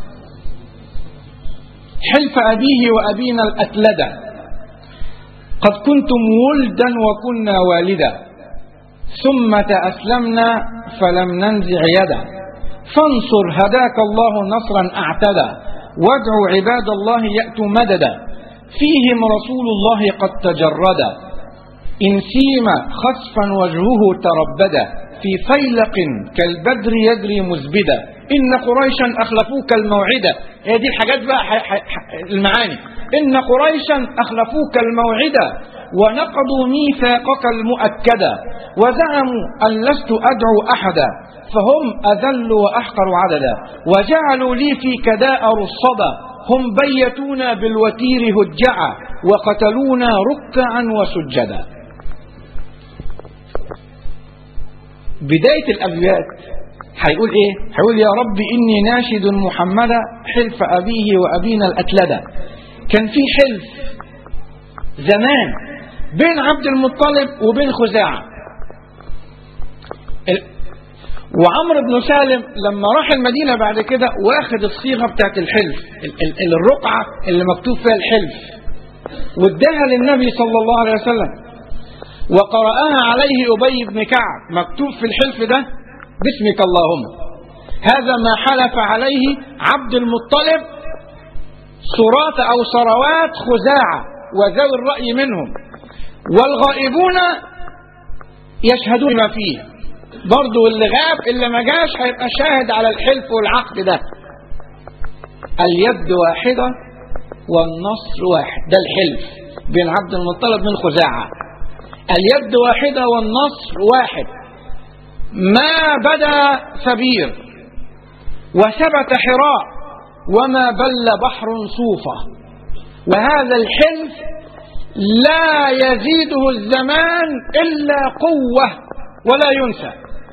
حلف أبيه وأبينا الأتلدة قد كنتم ولدا وكنا والدا ثم تأسلمنا فلم ننزع يدا فانصر هداك الله نصرا أعتدى وادعوا عباد الله يأتوا مددا فيهم رسول الله قد تجردا إن سيم خسفا وجهه تربدا في فيلق كالبدر يجري مزبدا إن قريشا أخلفوك الموعدة هي دي الحاجات بقى ح... ح... المعاني إن قريشا أخلفوك الموعدة ونقضوا ميثاقك المؤكدة وزعموا أن لست أدعو أحدا فهم أذل وأحقر عددا وجعلوا لي في كداء رصدا هم بيتونا بالوتير هجعا وقتلونا ركعا وسجدا بداية الأبيات هيقول إيه؟ هيقول يا رب إني ناشد محمدا حلف أبيه وأبينا الأتلدة كان في حلف زمان بين عبد المطلب وبين خزاعة وعمرو بن سالم لما راح المدينة بعد كده واخد الصيغة بتاعت الحلف الرقعة اللي مكتوب فيها الحلف واداها للنبي صلى الله عليه وسلم وقرأها عليه أبي بن كعب مكتوب في الحلف ده باسمك اللهم هذا ما حلف عليه عبد المطلب صراط أو صروات خزاعة وذوي الرأي منهم والغائبون يشهدون ما فيه برضه اللي غاب اللي ما جاش هيبقى شاهد على الحلف والعقد ده اليد واحدة والنصر واحد ده الحلف بين عبد المطلب من خزاعة اليد واحدة والنصر واحد ما بدا سبير وثبت حراء وما بل بحر صوفة وهذا الحلف لا يزيده الزمان إلا قوة ولا ينسى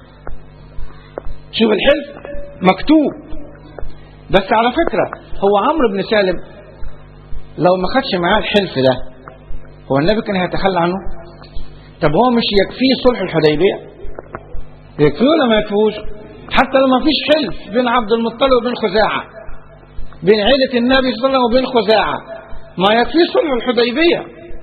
شوف الحلف مكتوب بس على فكرة هو عمرو بن سالم لو ما خدش معاه الحلف ده هو النبي كان هيتخلى عنه طب هو مش يكفيه صلح الحديبية يكفيه ولا ما يكفيهوش حتى لو ما فيش حلف بين عبد المطلب وبين خزاعة بين عيلة النبي صلى الله عليه وسلم وبين خزاعة ما يكفيه صلح الحديبية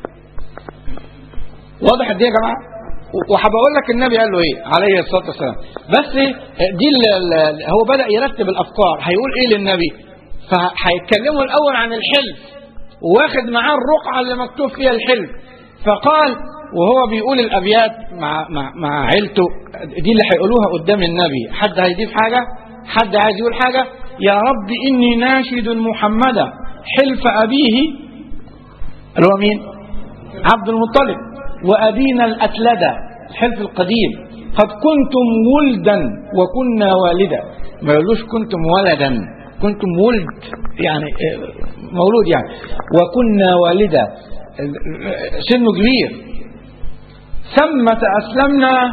واضح دي يا جماعة وهبقول لك النبي قال له ايه عليه الصلاه والسلام بس دي ال ال هو بدا يرتب الافكار هيقول ايه للنبي فهيتكلموا الاول عن الحلف واخد معاه الرقعه اللي مكتوب فيها الحلف فقال وهو بيقول الابيات مع مع مع عيلته دي اللي هيقولوها قدام النبي حد هيضيف حاجه حد عايز يقول حاجه يا رب اني ناشد محمدا حلف ابيه اللي هو مين عبد المطلب وأبينا الأتلدة الحلف القديم قد كنتم ولدا وكنا والدا ما يقولوش كنتم ولدا كنتم ولد يعني مولود يعني وكنا والدا سنه كبير ثمة أسلمنا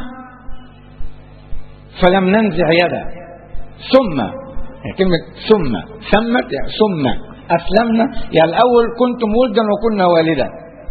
فلم ننزع يدا ثم يعني كلمة ثم ثمت يعني ثم أسلمنا يعني الأول كنتم ولدا وكنا والدا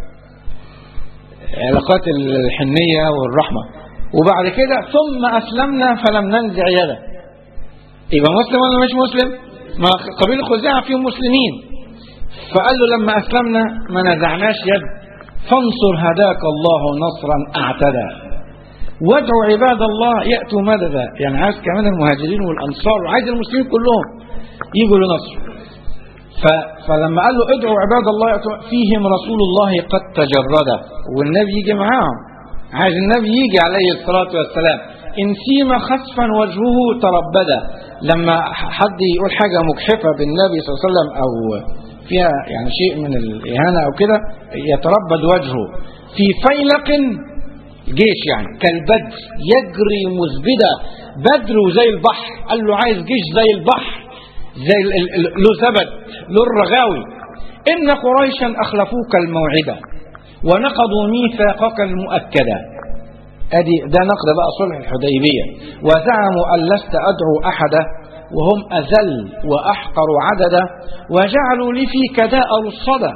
علاقات الحنية والرحمة وبعد كده ثم أسلمنا فلم ننزع يده يبقى مسلم ولا مش مسلم ما قبيل خزاعة فيهم مسلمين فقال له لما أسلمنا ما نزعناش يد فانصر هداك الله نصرا أعتدى وادعوا عباد الله يأتوا مددا يعني عايز كمان المهاجرين والأنصار وعايز المسلمين كلهم يجوا لنصر ف... فلما قال له ادعوا عباد الله يأتوا فيهم رسول الله قد تجرد والنبي يجي معاهم عايز النبي يجي عليه الصلاة والسلام إن سيم خسفا وجهه تربدا لما حد يقول حاجة مجحفة بالنبي صلى الله عليه وسلم أو فيها يعني شيء من الإهانة أو كده يتربد وجهه في فيلق جيش يعني كالبدر يجري مزبدا بدر زي البحر قال له عايز جيش زي البحر زي له زبد له الرغاوي إن قريشا أخلفوك الموعدة ونقضوا ميثاقك المؤكدة أدي ده نقد بقى صلح الحديبية وزعموا أن لست أدعو أحدا وهم أذل وأحقر عددا وجعلوا لي فيك داء الصدى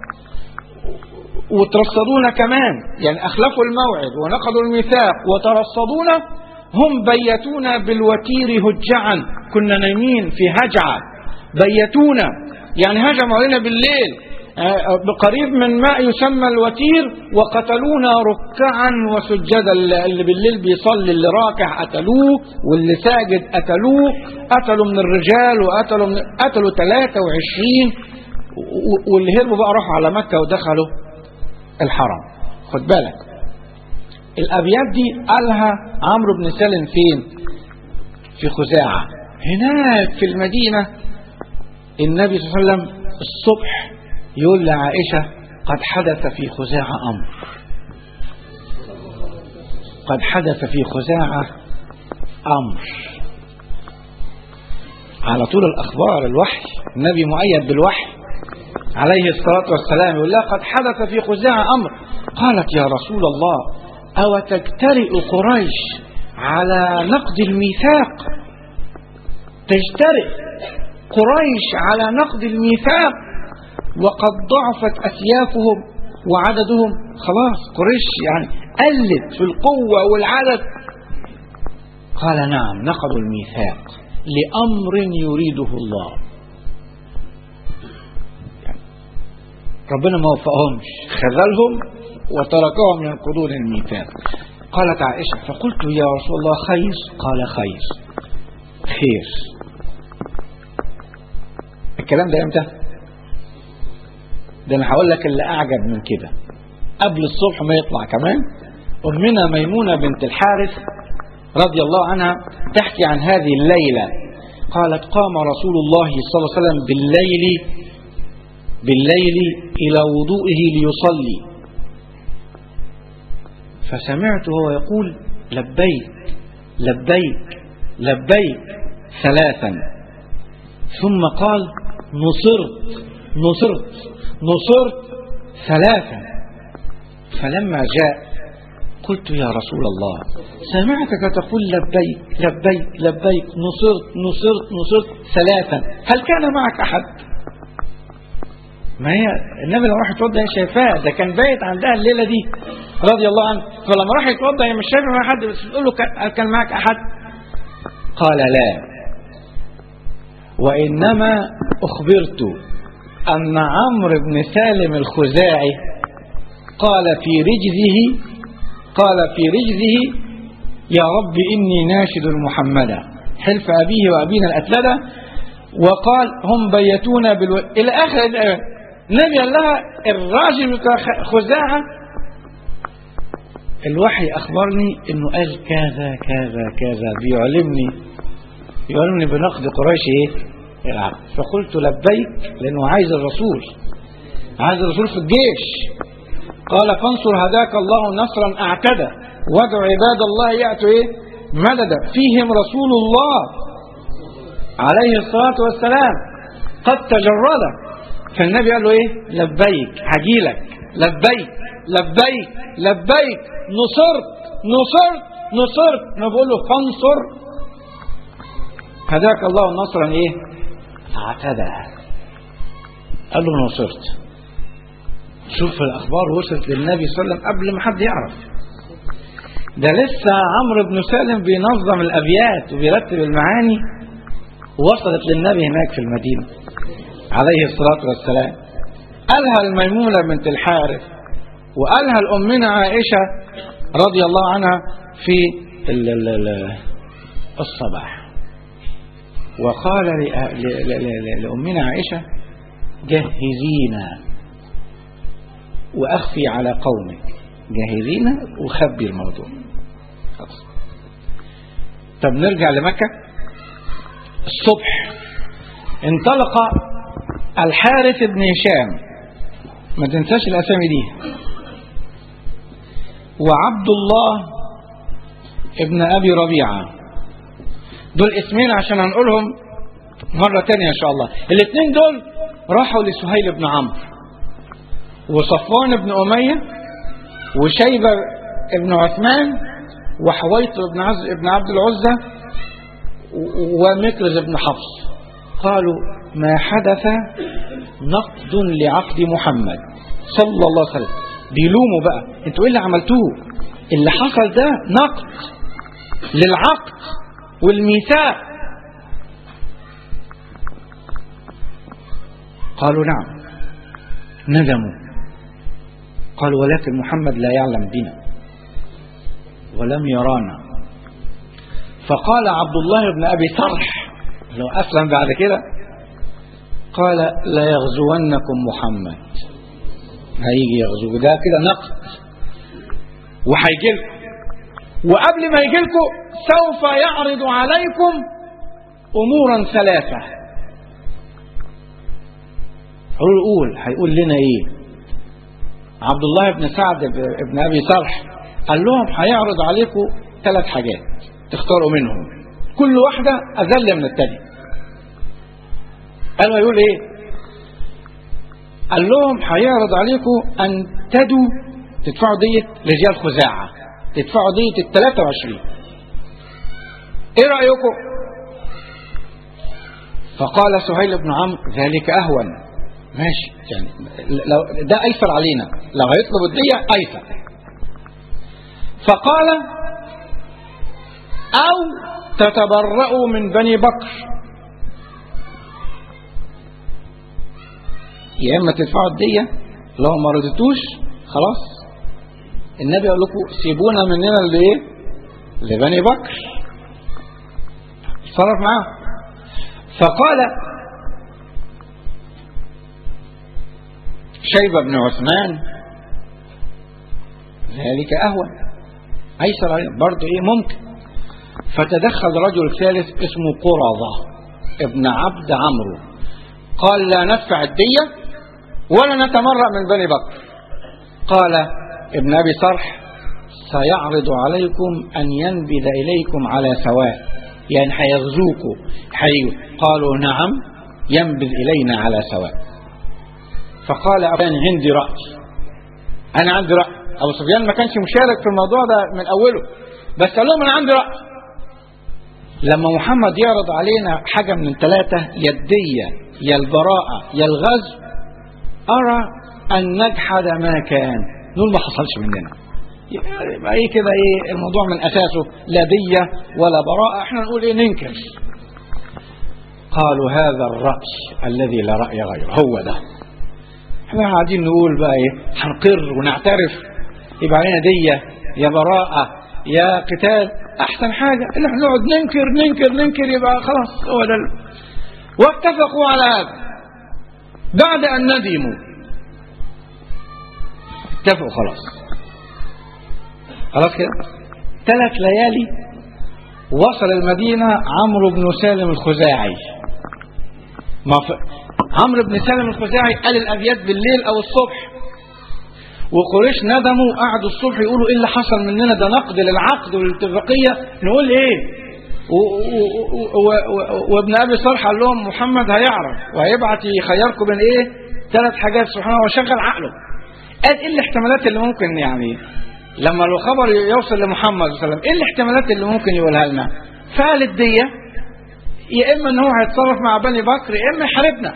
وترصدون كمان يعني أخلفوا الموعد ونقضوا الميثاق وترصدون هم بيتونا بالوتير هجعا كنا نايمين في هجعة بيتونا يعني هجموا علينا بالليل بقريب من ماء يسمى الوتير وقتلونا ركعا وسجدا اللي بالليل بيصلي اللي راكع قتلوه واللي ساجد قتلوه قتلوا من الرجال وقتلوا من قتلوا 23 واللي هربوا بقى راحوا على مكة ودخلوا الحرم خد بالك الابيات دي قالها عمرو بن سالم فين في خزاعة هناك في المدينة النبي صلى الله عليه وسلم الصبح يقول لعائشة قد حدث في خزاعة أمر قد حدث في خزاعة أمر على طول الأخبار الوحي النبي مؤيد بالوحي عليه الصلاة والسلام يقول لها قد حدث في خزاعة أمر قالت يا رسول الله أو تجترئ قريش على نقض الميثاق تجترئ قريش على نقض الميثاق وقد ضعفت أسيافهم وعددهم خلاص قريش يعني قلت في القوة والعدد قال نعم نقضوا الميثاق لأمر يريده الله يعني ربنا ما وفقهمش خذلهم وتركهم ينقضون الميثاق قالت عائشة فقلت يا رسول الله خير قال خير خير الكلام ده امتى ده انا هقول لك اللي اعجب من كده قبل الصبح ما يطلع كمان امنا ميمونه بنت الحارث رضي الله عنها تحكي عن هذه الليلة قالت قام رسول الله صلى الله عليه وسلم بالليل بالليل إلى وضوئه ليصلي فسمعته وهو يقول لبيك لبيك لبيك ثلاثا ثم قال نصرت نصرت نصرت ثلاثا فلما جاء قلت يا رسول الله سمعتك تقول لبيك لبيك لبيك نصرت نصرت نصرت ثلاثا هل كان معك أحد ما هي النبي لما راح يتوضا هي شايفاه ده كان بايت عندها الليله دي رضي الله عنه فلما راح يتوضا هي مش شايفه مع حد بس بتقول له هل كان معك احد؟ قال لا وانما اخبرت ان عمرو بن سالم الخزاعي قال في رجزه قال في رجزه يا رب اني ناشد محمدا حلف ابيه وابينا الاتلده وقال هم بيتونا بالو... الى اخر الايه النبي قال لها الراجل بتاع خزاعة الوحي أخبرني إنه قال كذا كذا كذا بيعلمني يعلمني بنقد قريش إيه؟ العقد فقلت لبيك لأنه عايز الرسول عايز الرسول في الجيش قال فانصر هداك الله نصرا اعتدى وادع عباد الله يأتوا إيه؟ مددا فيهم رسول الله عليه الصلاة والسلام قد تجرد فالنبي قال له ايه لبيك هجيلك لبيك لبيك لبيك نصرت نصرت نصرت انا بقول له فانصر هداك الله نصرا ايه اعتدى قال له نصرت شوف الاخبار وصلت للنبي صلى الله عليه وسلم قبل ما حد يعرف ده لسه عمرو بن سالم بينظم الابيات وبيرتب المعاني وصلت للنبي هناك في المدينه عليه الصلاة والسلام قالها الميمونة بنت الحارث وقالها الأمنا عائشة رضي الله عنها في ال ال ال الصباح وقال لأمنا عائشة جهزينا وأخفي على قومك جهزينا وخبي الموضوع خلاص طب نرجع لمكة الصبح انطلق الحارث بن هشام ما تنساش الاسامي دي وعبد الله ابن ابي ربيعه دول اسمين عشان هنقولهم مره تانية ان شاء الله الاثنين دول راحوا لسهيل بن عمرو وصفوان بن اميه وشيبه بن عثمان وحويط بن عز بن عبد العزى ومكرز بن حفص قالوا ما حدث نقد لعقد محمد صلى الله عليه وسلم بيلوموا بقى انتوا ايه اللي عملتوه اللي حصل ده نقد للعقد والميثاق قالوا نعم ندموا قالوا ولكن محمد لا يعلم بنا ولم يرانا فقال عبد الله بن ابي صرح لو أسلم بعد كده قال لا يغزونكم محمد هيجي يغزو ده كده نقد وهيجي لكم وقبل ما يجي لكم سوف يعرض عليكم أمورا ثلاثة هقول قول هيقول لنا ايه عبد الله بن سعد بن ابي صالح قال لهم هيعرض عليكم ثلاث حاجات تختاروا منهم كل واحدة أذل من الثانية قالوا يقول ايه قال لهم هيعرض عليكم ان تدوا تدفعوا دية رجال خزاعة تدفعوا دية ال 23 ايه رأيكم فقال سهيل بن عمرو ذلك اهون ماشي يعني لو ده ايسر علينا لو هيطلب الدية ايسر فقال او تتبرأوا من بني بكر يا اما تدفعوا الديه لو ما رضيتوش خلاص النبي قال لكم سيبونا مننا لايه لبني بكر اتصرف معاه فقال شيبة بن عثمان ذلك أهون أيسر عليه برضه إيه ممكن فتدخل رجل ثالث اسمه قرظة ابن عبد عمرو قال لا ندفع الدية ولا نتمرأ من بني بكر قال ابن أبي صرح سيعرض عليكم أن ينبذ إليكم على سواء يعني هيغزوكم حي قالوا نعم ينبذ إلينا على سواء فقال أنا عندي رأي أنا عندي رأي أبو سفيان ما كانش مشارك في الموضوع ده من أوله بس قال لهم أنا عندي رأي لما محمد يعرض علينا حاجة من ثلاثة يا الدية يا البراءة يا الغزو أرى أن نجحد ما كان نقول ما حصلش مننا يبقى ايه كده ايه الموضوع من اساسه لا دية ولا براءة احنا نقول ايه ننكر قالوا هذا الرأي الذي لا رأي غيره هو ده احنا قاعدين نقول بقى ايه هنقر ونعترف يبقى علينا دية يا براءة يا قتال احسن حاجة ان احنا نقعد ننكر ننكر ننكر يبقى خلاص هو ده ال- واتفقوا على هذا بعد ان ندموا اتفقوا خلاص خلاص كده ثلاث ليالي وصل المدينة عمرو بن سالم الخزاعي ما ف... عمرو بن سالم الخزاعي قال الأبيات بالليل أو الصبح وقريش ندموا قعدوا الصبح يقولوا ايه اللي حصل مننا ده نقد للعقد والاتفاقية نقول ايه و- و- و- و- وابن ابي صالح قال لهم محمد هيعرف وهيبعت يخيركم بين ايه ثلاث حاجات سبحان الله وشغل عقله قال ايه الاحتمالات اللي ممكن يعني لما الخبر يوصل لمحمد صلى الله عليه وسلم ايه الاحتمالات اللي ممكن يقولها لنا فقالت دي يا اما ان هو هيتصرف مع بني بكر يا اما يحاربنا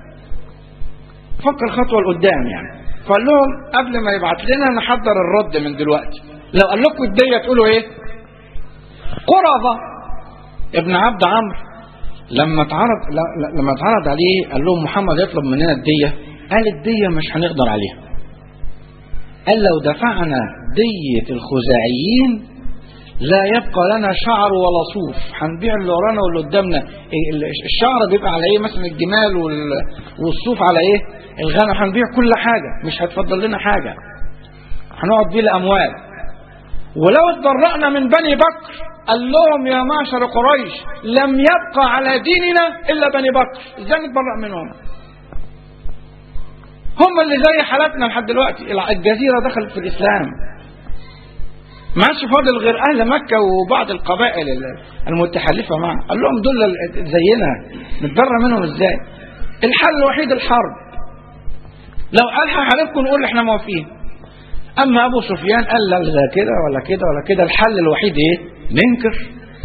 فكر خطوه لقدام يعني فقال لهم قبل ما يبعت لنا نحضر الرد من دلوقتي لو قال لكم الدية تقولوا ايه قرظة ابن عبد عمرو لما اتعرض ل- لما اتعرض عليه قال لهم محمد يطلب مننا الدية قال الدية مش هنقدر عليها قال لو دفعنا دية الخزاعيين لا يبقى لنا شعر ولا صوف هنبيع اللي ورانا واللي قدامنا ال- الشعر بيبقى على ايه مثلا الجمال وال- والصوف على ايه الغنم هنبيع كل حاجة مش هتفضل لنا حاجة هنقعد بيه الاموال ولو اتبرأنا من بني بكر قال لهم يا معشر قريش لم يبقى على ديننا الا بني بكر ازاي نتبرأ منهم هم اللي زي حالتنا لحد دلوقتي الجزيرة دخلت في الإسلام ما عادش فاضل غير أهل مكة وبعض القبائل المتحالفة معه قال لهم دول زينا نتبرى منهم ازاي الحل الوحيد الحرب لو قال هحاربكم نقول احنا موافقين اما ابو سفيان قال لا لا كده ولا كده ولا كده الحل الوحيد ايه ننكر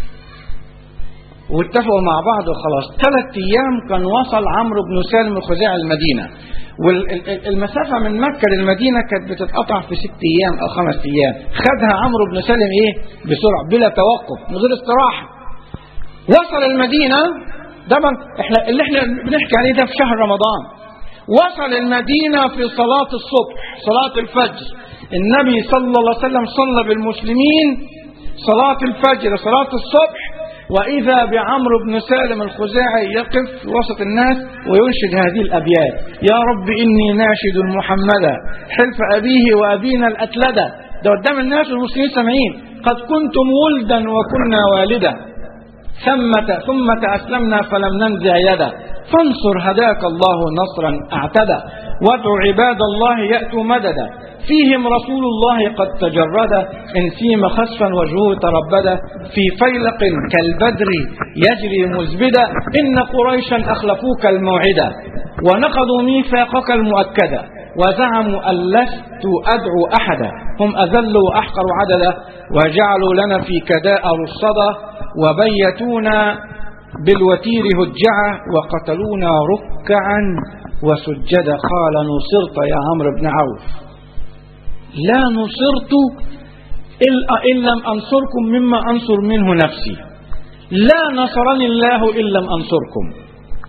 واتفقوا مع بعض وخلاص ثلاث ايام كان وصل عمرو بن سالم الخزاعي المدينه والمسافه من مكه للمدينه كانت بتتقطع في ست ايام او خمس ايام خدها عمرو بن سالم ايه بسرعه بلا توقف من غير استراحه وصل المدينه ده من احنا اللي احنا بنحكي عليه ده في شهر رمضان وصل المدينه في صلاه الصبح صلاه الفجر النبي صلى الله عليه وسلم صلى بالمسلمين صلاه الفجر صلاه الصبح وإذا بعمرو بن سالم الخزاعي يقف وسط الناس وينشد هذه الأبيات يا رب إني ناشد محمدا حلف أبيه وأبينا الأتلدة ده قدام الناس والمسلمين سامعين قد كنتم ولدا وكنا والدا ثمة ثم أسلمنا فلم ننزع يدا فانصر هداك الله نصرا اعتدى وادع عباد الله يأتوا مددا فيهم رسول الله قد تجرد إن سيم خسفا وجهه تربدا في فيلق كالبدر يجري مزبدا إن قريشا أخلفوك الموعدا ونقضوا ميثاقك المؤكدا وزعموا أن لست أدعو أحدا هم أذلوا وأحقروا عددا وجعلوا لنا في كداء رصدا وبيتونا بالوتير هجعا وقتلونا ركعا وسجدا قال نصرت يا عمرو بن عوف لا نصرت إن لم أنصركم مما أنصر منه نفسي لا نصرني الله إن لم أنصركم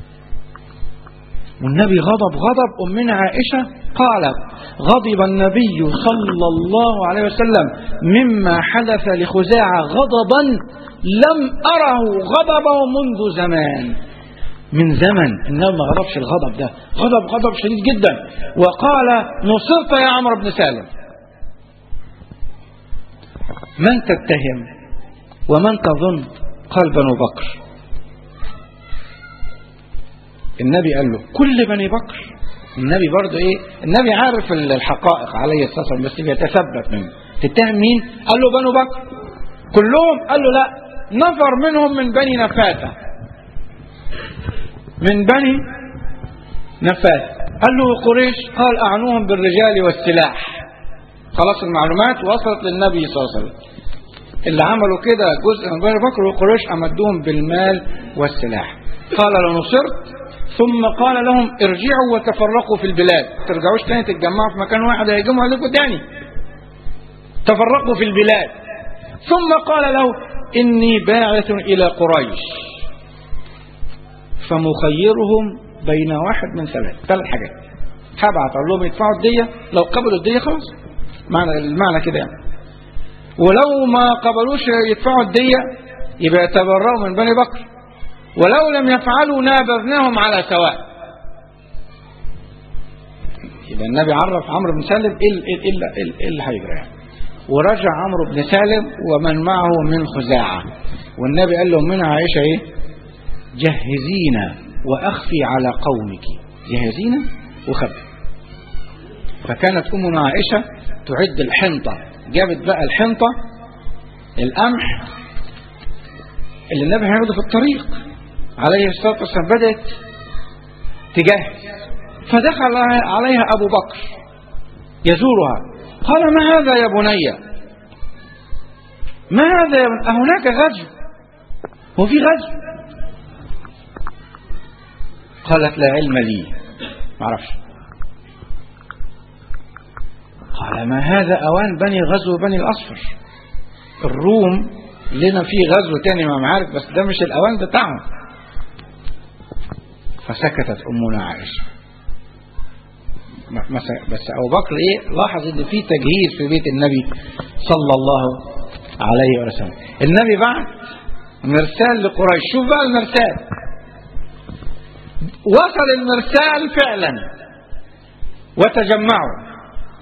والنبي غضب غضب أمنا عائشة قالت غضب النبي صلى الله عليه وسلم مما حدث لخزاعة غضبا لم أره غضبه منذ زمان من زمن النبي ما غضبش الغضب ده غضب غضب شديد جدا وقال نصرت يا عمرو بن سالم من تتهم ومن تظن قال بنو بكر النبي قال له كل بني بكر النبي برضه ايه النبي عارف الحقائق عليه الصلاه والسلام بس بيتثبت منه تتهم مين قال له بنو بكر كلهم قال له لا نفر منهم من بني نفاته من بني نفاته قال له قريش قال اعنوهم بالرجال والسلاح خلاص المعلومات وصلت للنبي صلى الله عليه وسلم اللي عملوا كده جزء من بني بكر وقريش امدوهم بالمال والسلاح قال لنصرت ثم قال لهم ارجعوا وتفرقوا في البلاد ترجعوش تاني تتجمعوا في مكان واحد هيجمعوا عليكم تاني تفرقوا في البلاد ثم قال له إني باعث إلى قريش فمخيرهم بين واحد من ثلاث ثلاث حاجات هبعت اقول لهم يدفعوا الدية لو قبلوا الدية خلاص معنى المعنى كده يعني ولو ما قبلوش يدفعوا الدية يبقى يتبرأوا من بني بكر ولو لم يفعلوا نابذناهم على سواء يبقى النبي عرف عمرو بن سالم ايه ايه ايه ايه اللي هيجرى يعني ورجع عمرو بن سالم ومن معه من خزاعة والنبي قال لهم منها عائشة ايه جهزينا واخفي على قومك جهزينا وخبي فكانت امنا عائشة تعد الحنطة جابت بقى الحنطة القمح اللي النبي هياخده في الطريق عليه الصلاة والسلام بدأت تجهز فدخل عليها أبو بكر يزورها قال ما هذا يا بني ما هذا يا بني أهناك غزو وفي غزو قالت لا علم لي ما اعرفش قال ما هذا أوان بني غزو بني الأصفر الروم لنا في غزو تاني ما معارك بس ده مش الأوان بتاعهم فسكتت أمنا عائشة بس أبو بكر إيه لاحظ إن في تجهيز في بيت النبي صلى الله عليه وسلم النبي بعت مرسال لقريش شوف بقى المرسال وصل المرسال فعلا وتجمعوا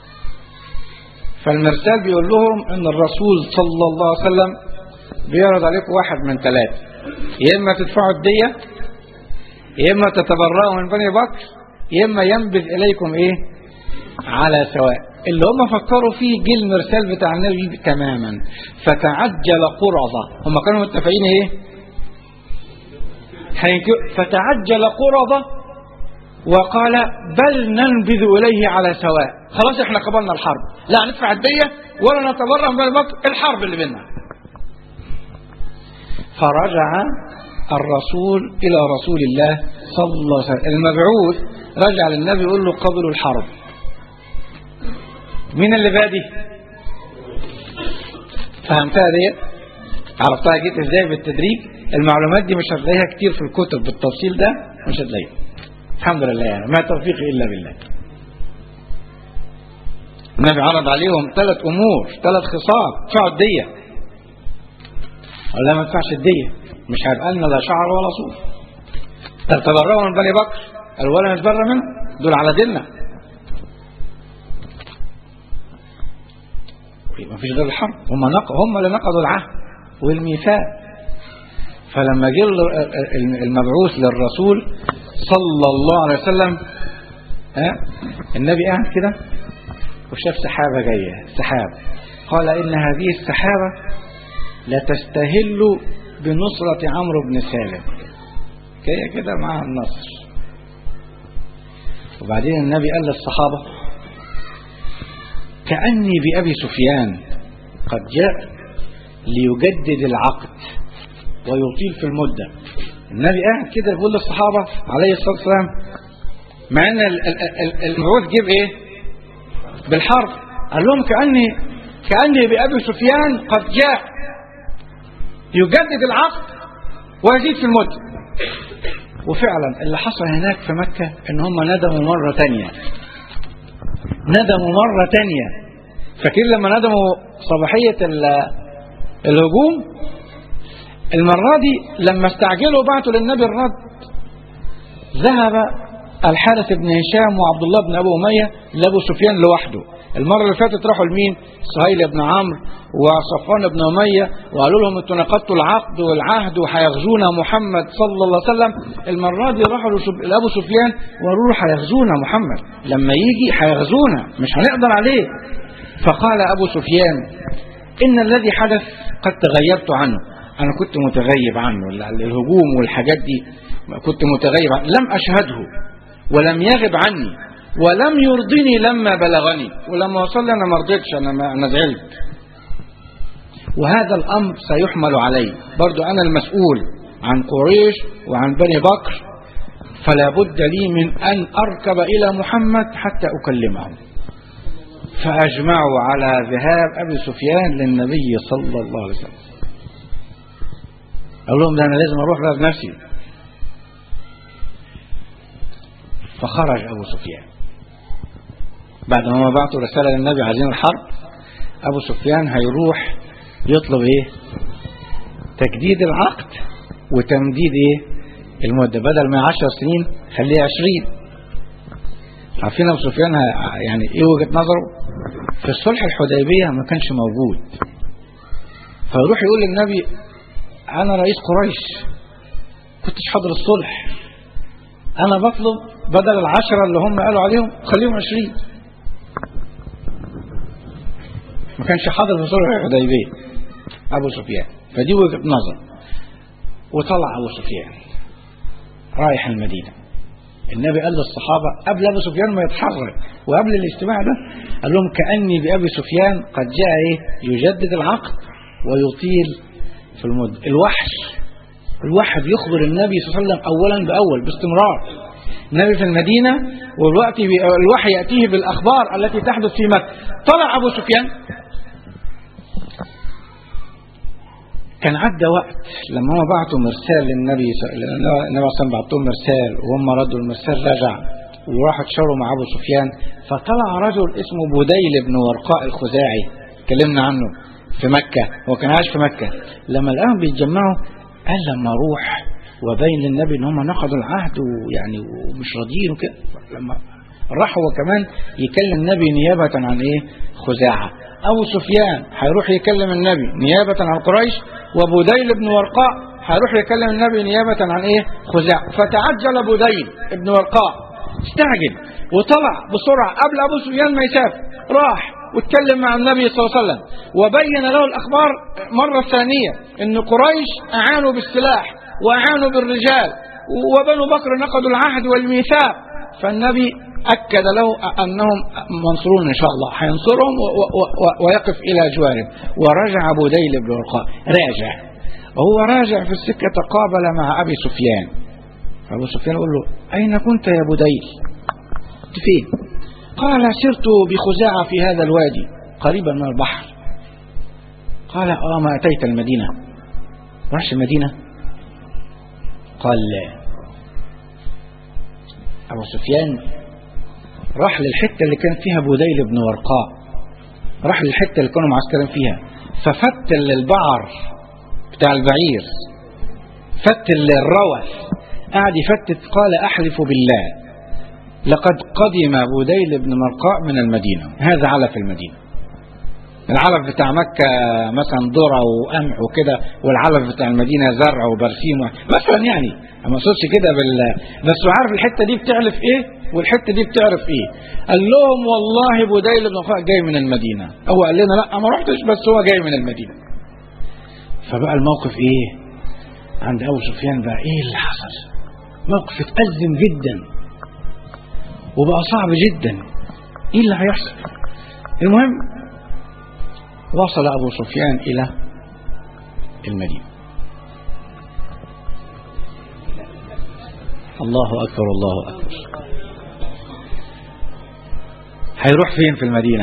فالمرسال بيقول لهم ان الرسول صلى الله عليه وسلم بيعرض عليكم واحد من ثلاثة يا اما تدفعوا الدية يا اما تتبرأوا من بني بكر يا اما ينبذ اليكم ايه على سواء اللي هم فكروا فيه جه المرسال بتاع النبي تماما فتعجل قرظة هم كانوا متفقين ايه فتعجل قرظة وقال بل ننبذ إليه على سواء خلاص احنا قبلنا الحرب لا ندفع الدية ولا نتبرأ من بني بكر الحرب اللي بيننا فرجع الرسول إلى رسول الله صلى الله عليه وسلم المبعوث رجع للنبي يقول له قبلوا الحرب مين اللي بادي فهمتها دي عرفتها جيت ازاي بالتدريج المعلومات دي مش هتلاقيها كتير في الكتب بالتفصيل ده مش هتلاقيها الحمد لله يعني ما توفيقي الا بالله النبي عرض عليهم ثلاث امور ثلاث خصال ادفعوا الديه ولا ما تدفعش الديه مش هيبقى لنا لا شعر ولا صوف طب تبرأوا من بني بكر قالوا ولا نتبرى منهم دول على ديننا ما فيش غير الحرب هم نق... هم اللي نقضوا العهد والميثاق فلما جه المبعوث للرسول صلى الله عليه وسلم ها النبي قاعد كده وشاف سحابه جايه سحاب قال ان هذه السحابه لتستهل بنصرة عمرو بن سالم جاية كده مع النصر وبعدين النبي قال للصحابة كأني بأبي سفيان قد جاء ليجدد العقد ويطيل في المدة النبي قاعد كده يقول للصحابة عليه الصلاة والسلام مع ان المبعوث جيب ايه بالحرب قال لهم كأني كأني بأبي سفيان قد جاء يجدد العقد ويزيد في المدة وفعلا اللي حصل هناك في مكة ان هم ندموا مرة تانية ندموا مرة تانية فاكرين لما ندموا صباحية الهجوم المرة دي لما استعجلوا بعتوا للنبي الرد ذهب الحارث بن هشام وعبد الله بن ابو اميه لابو سفيان لوحده المرة اللي فاتت راحوا لمين سهيل بن عمرو وصفوان بن أمية وقالوا لهم انتوا نقضتوا العقد والعهد وهيغزونا محمد صلى الله عليه وسلم المرة دي راحوا لشب- لأبو سفيان وقالوا له هيغزونا محمد لما يجي هيغزونا مش هنقدر عليه فقال أبو سفيان إن الذي حدث قد تغيرت عنه أنا كنت متغيب عنه ال- الهجوم والحاجات دي كنت متغيب عنه لم أشهده ولم يغب عني ولم يرضني لما بلغني ولما وصل لي أنا ما رضيتش أنا, ما أنا زعلت وهذا الأمر سيحمل علي برضو أنا المسؤول عن قريش وعن بني بكر فلا بد لي من أن أركب إلى محمد حتى أكلمه فأجمعوا على ذهاب أبي سفيان للنبي صلى الله عليه وسلم قال لهم ده أنا لازم أروح بقى بنفسي فخرج أبو سفيان بعد ما بعتوا رسالة للنبي عايزين الحرب أبو سفيان هيروح يطلب إيه تجديد العقد وتمديد إيه المدة بدل ما 10 سنين خليها 20 عارفين ابو سفيان ه- يعني ايه وجهه نظره في الصلح الحديبيه ما كانش موجود فيروح يقول للنبي انا رئيس قريش كنتش حاضر الصلح انا بطلب بدل العشرة اللي هم قالوا عليهم خليهم عشرين ما كانش حاضر في صلح الحديبيه ابو سفيان فدي وجهه نظر وطلع ابو سفيان رايح المدينه النبي قال للصحابة قبل أبو سفيان ما يتحرك وقبل الاجتماع ده قال لهم كأني بأبي سفيان قد جاء إيه يجدد العقد ويطيل في المدة الوحش الواحد يخبر النبي صلى الله عليه وسلم أولا بأول باستمرار النبي في المدينة والوقت بي- الوحي يأتيه بالأخبار التي تحدث في مكة طلع أبو سفيان كان عدى وقت لما هم بعتوا مرسال للنبي ص- النبي صلى الله عليه وسلم بعتوا مرسال وهم ردوا المرسال رجع وراحوا اتشاوروا مع ابو سفيان فطلع رجل اسمه بوديل بن ورقاء الخزاعي اتكلمنا عنه في مكة هو كان عايش في مكة لما لقاهم بيتجمعوا قال لما اروح وبين للنبي ان هم نقضوا العهد ويعني ومش راضيين وكده لما راح هو كمان يكلم النبي نيابة عن ايه خزاعة ابو سفيان هيروح يكلم النبي نيابة عن قريش وبوديل بن ورقاء هيروح يكلم النبي نيابة عن ايه خزاعة فتعجل بوديل بن ورقاء استعجل وطلع بسرعة قبل ابو سفيان ما يسافر راح واتكلم مع النبي صلى الله عليه وسلم وبين له الاخبار مرة ثانية ان قريش اعانوا بالسلاح واعانوا بالرجال وبنو بكر نقضوا العهد والميثاق فالنبي أكد له أنهم منصورون إن شاء الله هينصرهم و- و- و- ويقف إلى جوارهم ورجع بوديل بن ورقاء راجع وهو راجع في السكة تقابل مع أبي سفيان فأبو سفيان يقول له أين كنت يا بوديل كنت فين قال سرت بخزاعة في هذا الوادي قريبا من البحر قال آه ما أتيت المدينة ما رحش المدينة قال لا أبو سفيان راح للحتة اللي كان فيها بوديل بن ورقاء راح للحتة اللي كانوا معسكرين فيها ففت البعر بتاع البعير فت الروث قعد يفتت قال أحلف بالله لقد قدم بوديل بن مرقاء من المدينة هذا علف المدينة العلف بتاع مكة مثلا ذرة وقمح وكده والعلف بتاع المدينة زرع وبرسيم و... مثلا يعني ما اقصدش كده بال بس عارف الحتة دي بتعرف ايه والحتة دي بتعرف ايه قال لهم والله بوديل بن مرقاء جاي من المدينة هو قال لنا لا ما رحتش بس هو جاي من المدينة فبقى الموقف ايه عند ابو سفيان بقى ايه اللي حصل موقف اتأزم جدا وبقى صعب جدا ايه اللي هيحصل المهم وصل ابو سفيان الى المدينه الله اكبر الله اكبر هيروح فين في المدينه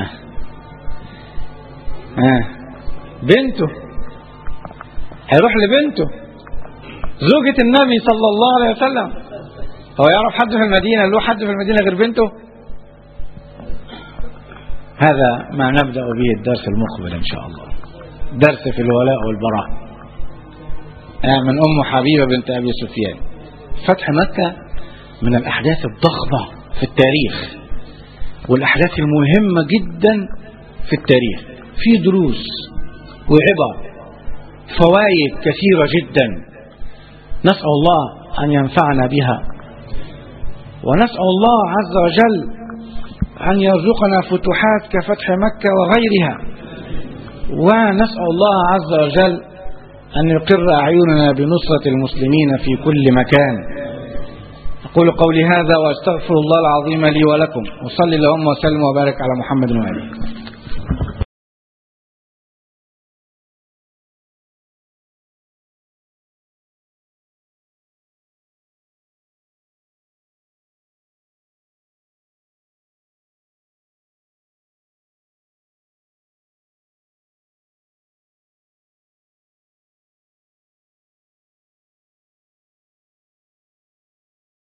ها بنته هيروح لبنته زوجة النبي صلى الله عليه وسلم هو يعرف حد في المدينة له حد في المدينة غير بنته هذا ما نبدأ به الدرس المقبل إن شاء الله درس في الولاء والبراء آه من أم حبيبة بنت أبي سفيان فتح مكة من الأحداث الضخمة في التاريخ والأحداث المهمة جدا في التاريخ في دروس وعبر فوائد كثيرة جدا نسأل الله أن ينفعنا بها ونسأل الله عز وجل أن يرزقنا فتوحات كفتح مكة وغيرها ونسأل الله عز وجل أن يقر أعيننا بنصرة المسلمين في كل مكان أقول قولي هذا وأستغفر الله العظيم لي ولكم وصلي اللهم وسلم وبارك على محمد وآله